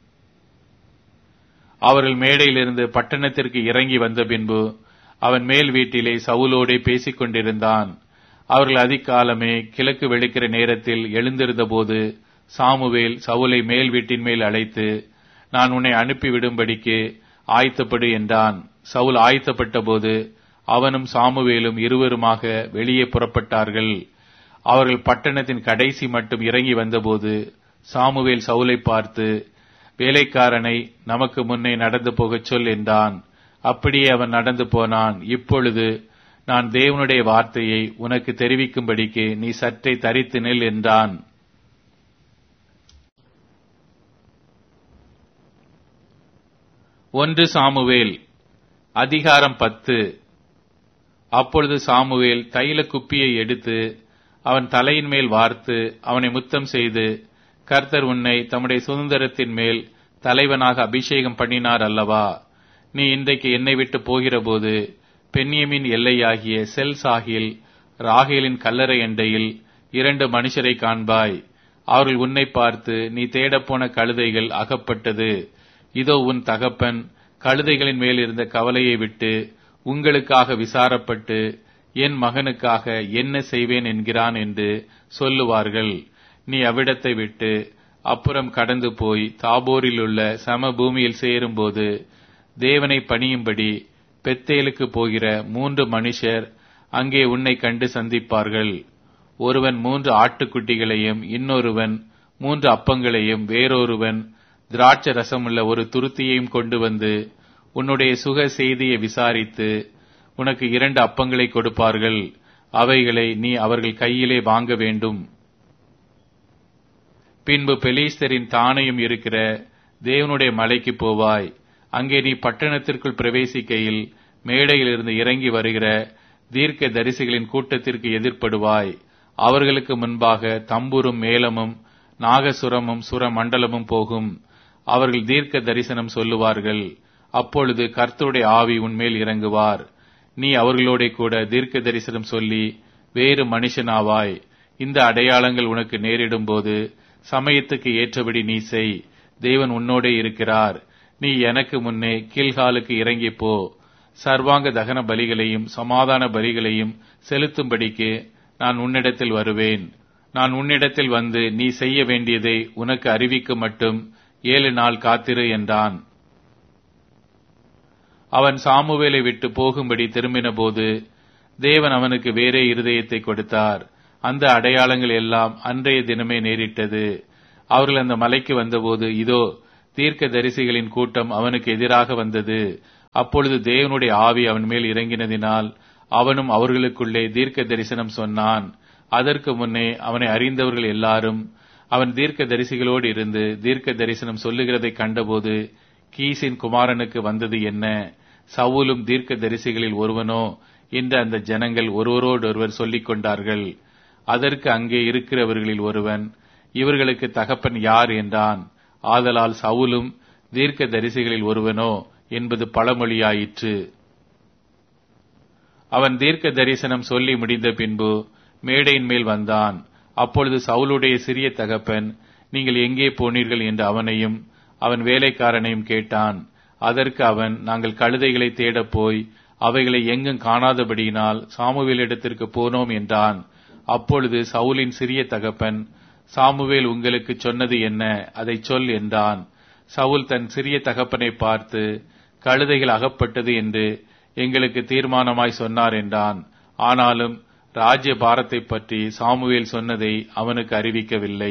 அவர்கள் மேடையிலிருந்து பட்டணத்திற்கு இறங்கி வந்த பின்பு அவன் மேல் வீட்டிலே சவுலோடே பேசிக் கொண்டிருந்தான் அவர்கள் அதிகாலமே கிழக்கு வெளுக்கிற நேரத்தில் எழுந்திருந்தபோது சாமுவேல் சவுலை மேல் வீட்டின் மேல் அழைத்து நான் உன்னை அனுப்பிவிடும்படிக்கு ஆயத்தப்படு என்றான் சவுல் ஆயத்தப்பட்ட போது அவனும் சாமுவேலும் இருவருமாக வெளியே புறப்பட்டார்கள் அவர்கள் பட்டணத்தின் கடைசி மட்டும் இறங்கி வந்தபோது சாமுவேல் சவுலை பார்த்து வேலைக்காரனை நமக்கு முன்னே நடந்து போகச் சொல் என்றான் அப்படியே அவன் நடந்து போனான் இப்பொழுது நான் தேவனுடைய வார்த்தையை உனக்கு தெரிவிக்கும்படிக்கு நீ சற்றே தரித்து நில் என்றான் ஒன்று சாமுவேல் அதிகாரம் பத்து அப்பொழுது சாமுவேல் தைல குப்பியை எடுத்து அவன் தலையின் மேல் வார்த்து அவனை முத்தம் செய்து கர்த்தர் உன்னை தம்முடைய சுதந்திரத்தின் மேல் தலைவனாக அபிஷேகம் பண்ணினார் அல்லவா நீ இன்றைக்கு என்னை விட்டு போகிறபோது பெண்ணியமின் எல்லையாகிய செல் சாகில் ராகேலின் கல்லறை எண்டையில் இரண்டு மனுஷரை காண்பாய் அவர்கள் உன்னை பார்த்து நீ தேடப்போன கழுதைகள் அகப்பட்டது இதோ உன் தகப்பன் கழுதைகளின் மேல் இருந்த கவலையை விட்டு உங்களுக்காக விசாரப்பட்டு என் மகனுக்காக என்ன செய்வேன் என்கிறான் என்று சொல்லுவார்கள் நீ அவ்விடத்தை விட்டு அப்புறம் கடந்து போய் தாபோரில் உள்ள சம பூமியில் சேரும்போது தேவனை பணியும்படி பெத்தேலுக்கு போகிற மூன்று மனுஷர் அங்கே உன்னை கண்டு சந்திப்பார்கள் ஒருவன் மூன்று ஆட்டுக்குட்டிகளையும் இன்னொருவன் மூன்று அப்பங்களையும் வேறொருவன் திராட்ச ரசமுள்ள ஒரு துருத்தியையும் கொண்டு வந்து உன்னுடைய சுக செய்தியை விசாரித்து உனக்கு இரண்டு அப்பங்களை கொடுப்பார்கள் அவைகளை நீ அவர்கள் கையிலே வாங்க வேண்டும் பின்பு பெலீஸ்தரின் தானையும் இருக்கிற தேவனுடைய மலைக்கு போவாய் அங்கே நீ பட்டணத்திற்குள் பிரவேசிக்கையில் மேடையிலிருந்து இறங்கி வருகிற தீர்க்க தரிசிகளின் கூட்டத்திற்கு எதிர்ப்படுவாய் அவர்களுக்கு முன்பாக தம்புரும் மேளமும் நாகசுரமும் சுரமண்டலமும் போகும் அவர்கள் தீர்க்க தரிசனம் சொல்லுவார்கள் அப்பொழுது கர்த்தருடைய ஆவி உன்மேல் இறங்குவார் நீ அவர்களோட கூட தீர்க்க தரிசனம் சொல்லி வேறு மனுஷனாவாய் இந்த அடையாளங்கள் உனக்கு நேரிடும் போது சமயத்துக்கு ஏற்றபடி நீ செய் தேவன் உன்னோடே இருக்கிறார் நீ எனக்கு முன்னே கீழ்காலுக்கு இறங்கி போ சர்வாங்க தகன பலிகளையும் சமாதான பலிகளையும் செலுத்தும்படிக்கு நான் உன்னிடத்தில் வருவேன் நான் உன்னிடத்தில் வந்து நீ செய்ய வேண்டியதை உனக்கு அறிவிக்க மட்டும் ஏழு நாள் காத்திரு என்றான் அவன் சாமுவேலை விட்டு போகும்படி திரும்பின போது தேவன் அவனுக்கு வேறே இருதயத்தை கொடுத்தார் அந்த அடையாளங்கள் எல்லாம் அன்றைய தினமே நேரிட்டது அவர்கள் அந்த மலைக்கு வந்தபோது இதோ தீர்க்க தரிசிகளின் கூட்டம் அவனுக்கு எதிராக வந்தது அப்பொழுது தேவனுடைய ஆவி அவன் மேல் இறங்கினதினால் அவனும் அவர்களுக்குள்ளே தீர்க்க தரிசனம் சொன்னான் அதற்கு முன்னே அவனை அறிந்தவர்கள் எல்லாரும் அவன் தீர்க்க தரிசிகளோடு இருந்து தீர்க்க தரிசனம் சொல்லுகிறதை கண்டபோது கீசின் குமாரனுக்கு வந்தது என்ன சவுலும் தீர்க்க தரிசிகளில் ஒருவனோ என்று அந்த ஜனங்கள் ஒருவரோடொருவர் சொல்லிக் கொண்டார்கள் அதற்கு அங்கே இருக்கிறவர்களில் ஒருவன் இவர்களுக்கு தகப்பன் யார் என்றான் ஆதலால் சவுலும் தீர்க்க தரிசிகளில் ஒருவனோ என்பது பழமொழியாயிற்று அவன் தீர்க்க தரிசனம் சொல்லி முடிந்த பின்பு மேடையின் மேல் வந்தான் அப்பொழுது சவுலுடைய சிறிய தகப்பன் நீங்கள் எங்கே போனீர்கள் என்று அவனையும் அவன் வேலைக்காரனையும் கேட்டான் அதற்கு அவன் நாங்கள் கழுதைகளை தேடப் போய் அவைகளை எங்கும் காணாதபடியினால் சாமுவேலிடத்திற்கு போனோம் என்றான் அப்பொழுது சவுலின் சிறிய தகப்பன் சாமுவேல் உங்களுக்கு சொன்னது என்ன அதை சொல் என்றான் சவுல் தன் சிறிய தகப்பனை பார்த்து கழுதைகள் அகப்பட்டது என்று எங்களுக்கு தீர்மானமாய் சொன்னார் என்றான் ஆனாலும் ராஜ்ய பாரத்தை பற்றி சாமுவேல் சொன்னதை அவனுக்கு அறிவிக்கவில்லை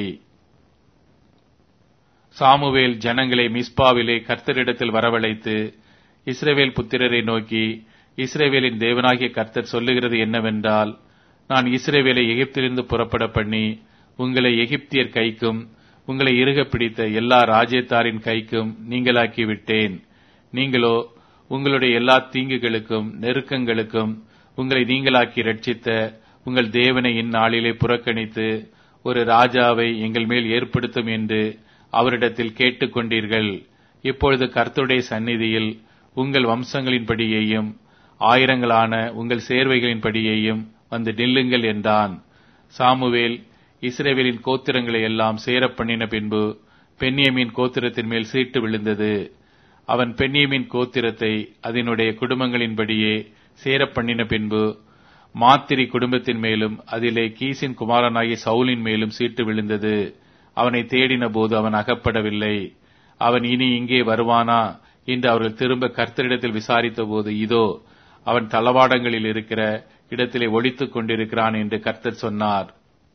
சாமுவேல் ஜனங்களை மிஸ்பாவிலே கர்த்தரிடத்தில் வரவழைத்து இஸ்ரேவேல் புத்திரரை நோக்கி இஸ்ரேவேலின் தேவனாகிய கர்த்தர் சொல்லுகிறது என்னவென்றால் நான் இஸ்ரேவேலை எகிப்திலிருந்து புறப்பட பண்ணி உங்களை எகிப்தியர் கைக்கும் உங்களை இறுக பிடித்த எல்லா ராஜ்யத்தாரின் கைக்கும் நீங்களாக்கி விட்டேன் நீங்களோ உங்களுடைய எல்லா தீங்குகளுக்கும் நெருக்கங்களுக்கும் உங்களை நீங்களாக்கி ரட்சித்த உங்கள் தேவனை இந்நாளிலே புறக்கணித்து ஒரு ராஜாவை எங்கள் மேல் ஏற்படுத்தும் என்று அவரிடத்தில் கேட்டுக்கொண்டீர்கள் இப்பொழுது கர்த்தருடைய சந்நிதியில் உங்கள் வம்சங்களின்படியேயும் ஆயிரங்களான உங்கள் சேர்வைகளின்படியேயும் வந்து நில்லுங்கள் என்றான் சாமுவேல் இஸ்ரேவேலின் கோத்திரங்களை எல்லாம் சேரப் பண்ணின பின்பு பென்னியமின் கோத்திரத்தின் மேல் சீட்டு விழுந்தது அவன் பென்னியமின் கோத்திரத்தை அதனுடைய குடும்பங்களின்படியே சேரப் பண்ணின பின்பு மாத்திரி குடும்பத்தின் மேலும் அதிலே கீசின் குமாரனாகிய சவுலின் மேலும் சீட்டு விழுந்தது அவனை தேடின போது அவன் அகப்படவில்லை அவன் இனி இங்கே வருவானா என்று அவர்கள் திரும்ப கர்த்தரிடத்தில் விசாரித்த போது இதோ அவன் தளவாடங்களில் இருக்கிற இடத்திலே ஒழித்துக் கொண்டிருக்கிறான் என்று கர்த்தர் சொன்னார்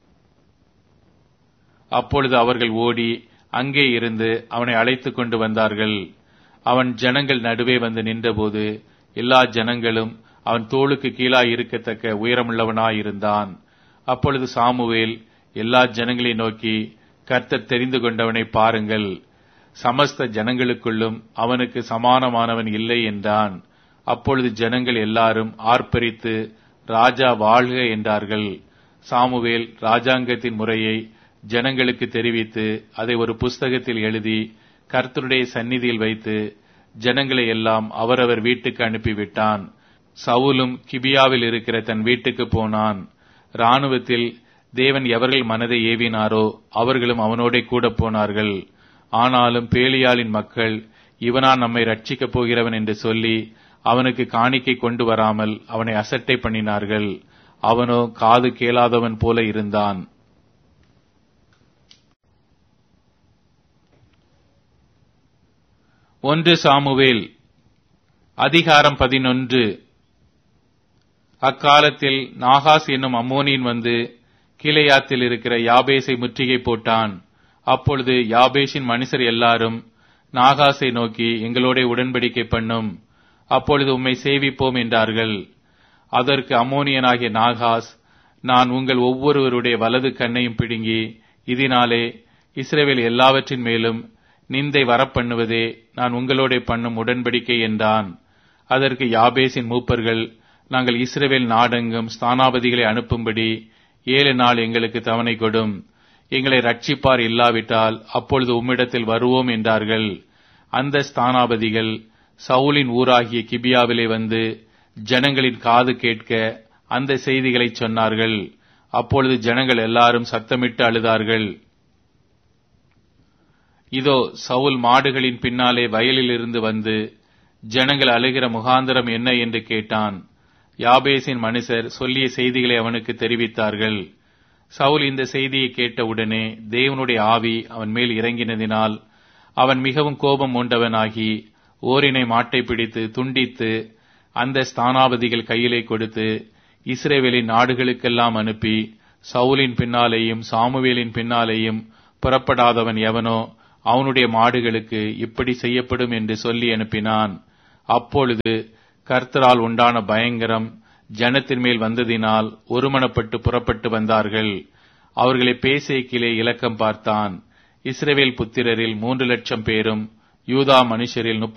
அப்பொழுது அவர்கள் ஓடி அங்கே இருந்து அவனை அழைத்துக் கொண்டு வந்தார்கள் அவன் ஜனங்கள் நடுவே வந்து நின்றபோது எல்லா ஜனங்களும் அவன் தோளுக்கு கீழாய் இருக்கத்தக்க உயரமுள்ளவனாயிருந்தான் அப்பொழுது சாமுவேல் எல்லா ஜனங்களை நோக்கி கர்த்தர் தெரிந்து கொண்டவனை பாருங்கள் சமஸ்த ஜனங்களுக்குள்ளும் அவனுக்கு சமானமானவன் இல்லை என்றான் அப்பொழுது ஜனங்கள் எல்லாரும் ஆர்ப்பரித்து ராஜா வாழ்க என்றார்கள் சாமுவேல் ராஜாங்கத்தின் முறையை ஜனங்களுக்கு தெரிவித்து அதை ஒரு புஸ்தகத்தில் எழுதி கர்த்தருடைய சந்நிதியில் வைத்து ஜனங்களை எல்லாம் அவரவர் வீட்டுக்கு அனுப்பிவிட்டான் சவுலும் கிபியாவில் இருக்கிற தன் வீட்டுக்கு போனான் ராணுவத்தில் தேவன் எவர்கள் மனதை ஏவினாரோ அவர்களும் அவனோடே கூட போனார்கள் ஆனாலும் பேலியாளின் மக்கள் இவனா நம்மை ரட்சிக்கப் போகிறவன் என்று சொல்லி அவனுக்கு காணிக்கை கொண்டு வராமல் அவனை அசட்டை பண்ணினார்கள் அவனோ காது கேளாதவன் போல இருந்தான் ஒன்று சாமுவேல் அதிகாரம் பதினொன்று அக்காலத்தில் நாகாஸ் என்னும் அம்மோனியன் வந்து கீழையாத்தில் இருக்கிற யாபேசை முற்றுகை போட்டான் அப்பொழுது யாபேஷின் மனுஷர் எல்லாரும் நாகாசை நோக்கி எங்களோட உடன்படிக்கை பண்ணும் அப்பொழுது உம்மை சேவிப்போம் என்றார்கள் அதற்கு அம்மோனியனாகிய நாகாஸ் நான் உங்கள் ஒவ்வொருவருடைய வலது கண்ணையும் பிடுங்கி இதனாலே இஸ்ரேவேல் எல்லாவற்றின் மேலும் நிந்தை வரப்பண்ணுவதே நான் உங்களோட பண்ணும் உடன்படிக்கை என்றான் அதற்கு யாபேசின் மூப்பர்கள் நாங்கள் இஸ்ரேவேல் நாடெங்கும் ஸ்தானாபதிகளை அனுப்பும்படி ஏழு நாள் எங்களுக்கு தவணை கொடும் எங்களை ரட்சிப்பார் இல்லாவிட்டால் அப்பொழுது உம்மிடத்தில் வருவோம் என்றார்கள் அந்த ஸ்தானாபதிகள் சவுலின் ஊராகிய கிபியாவிலே வந்து ஜனங்களின் காது கேட்க அந்த செய்திகளை சொன்னார்கள் அப்பொழுது ஜனங்கள் எல்லாரும் சத்தமிட்டு அழுதார்கள் இதோ சவுல் மாடுகளின் பின்னாலே வயலில் இருந்து வந்து ஜனங்கள் அழுகிற முகாந்திரம் என்ன என்று கேட்டான் யாபேசின் மனுஷர் சொல்லிய செய்திகளை அவனுக்கு தெரிவித்தார்கள் சவுல் இந்த செய்தியை கேட்டவுடனே தேவனுடைய ஆவி அவன் மேல் இறங்கினதினால் அவன் மிகவும் கோபம் உண்டவனாகி ஓரினை மாட்டை பிடித்து துண்டித்து அந்த ஸ்தானாபதிகள் கையிலே கொடுத்து இஸ்ரேவேலின் நாடுகளுக்கெல்லாம் அனுப்பி சவுலின் பின்னாலேயும் சாமுவேலின் பின்னாலேயும் புறப்படாதவன் எவனோ அவனுடைய மாடுகளுக்கு இப்படி செய்யப்படும் என்று சொல்லி அனுப்பினான் அப்பொழுது கர்த்தரால் உண்டான பயங்கரம் ஜனத்தின் மேல் வந்ததினால் ஒருமனப்பட்டு புறப்பட்டு வந்தார்கள் அவர்களை பேசேக்கிலே இலக்கம் பார்த்தான் இஸ்ரவேல் புத்திரரில் மூன்று லட்சம் பேரும் யூதா மனுஷரில்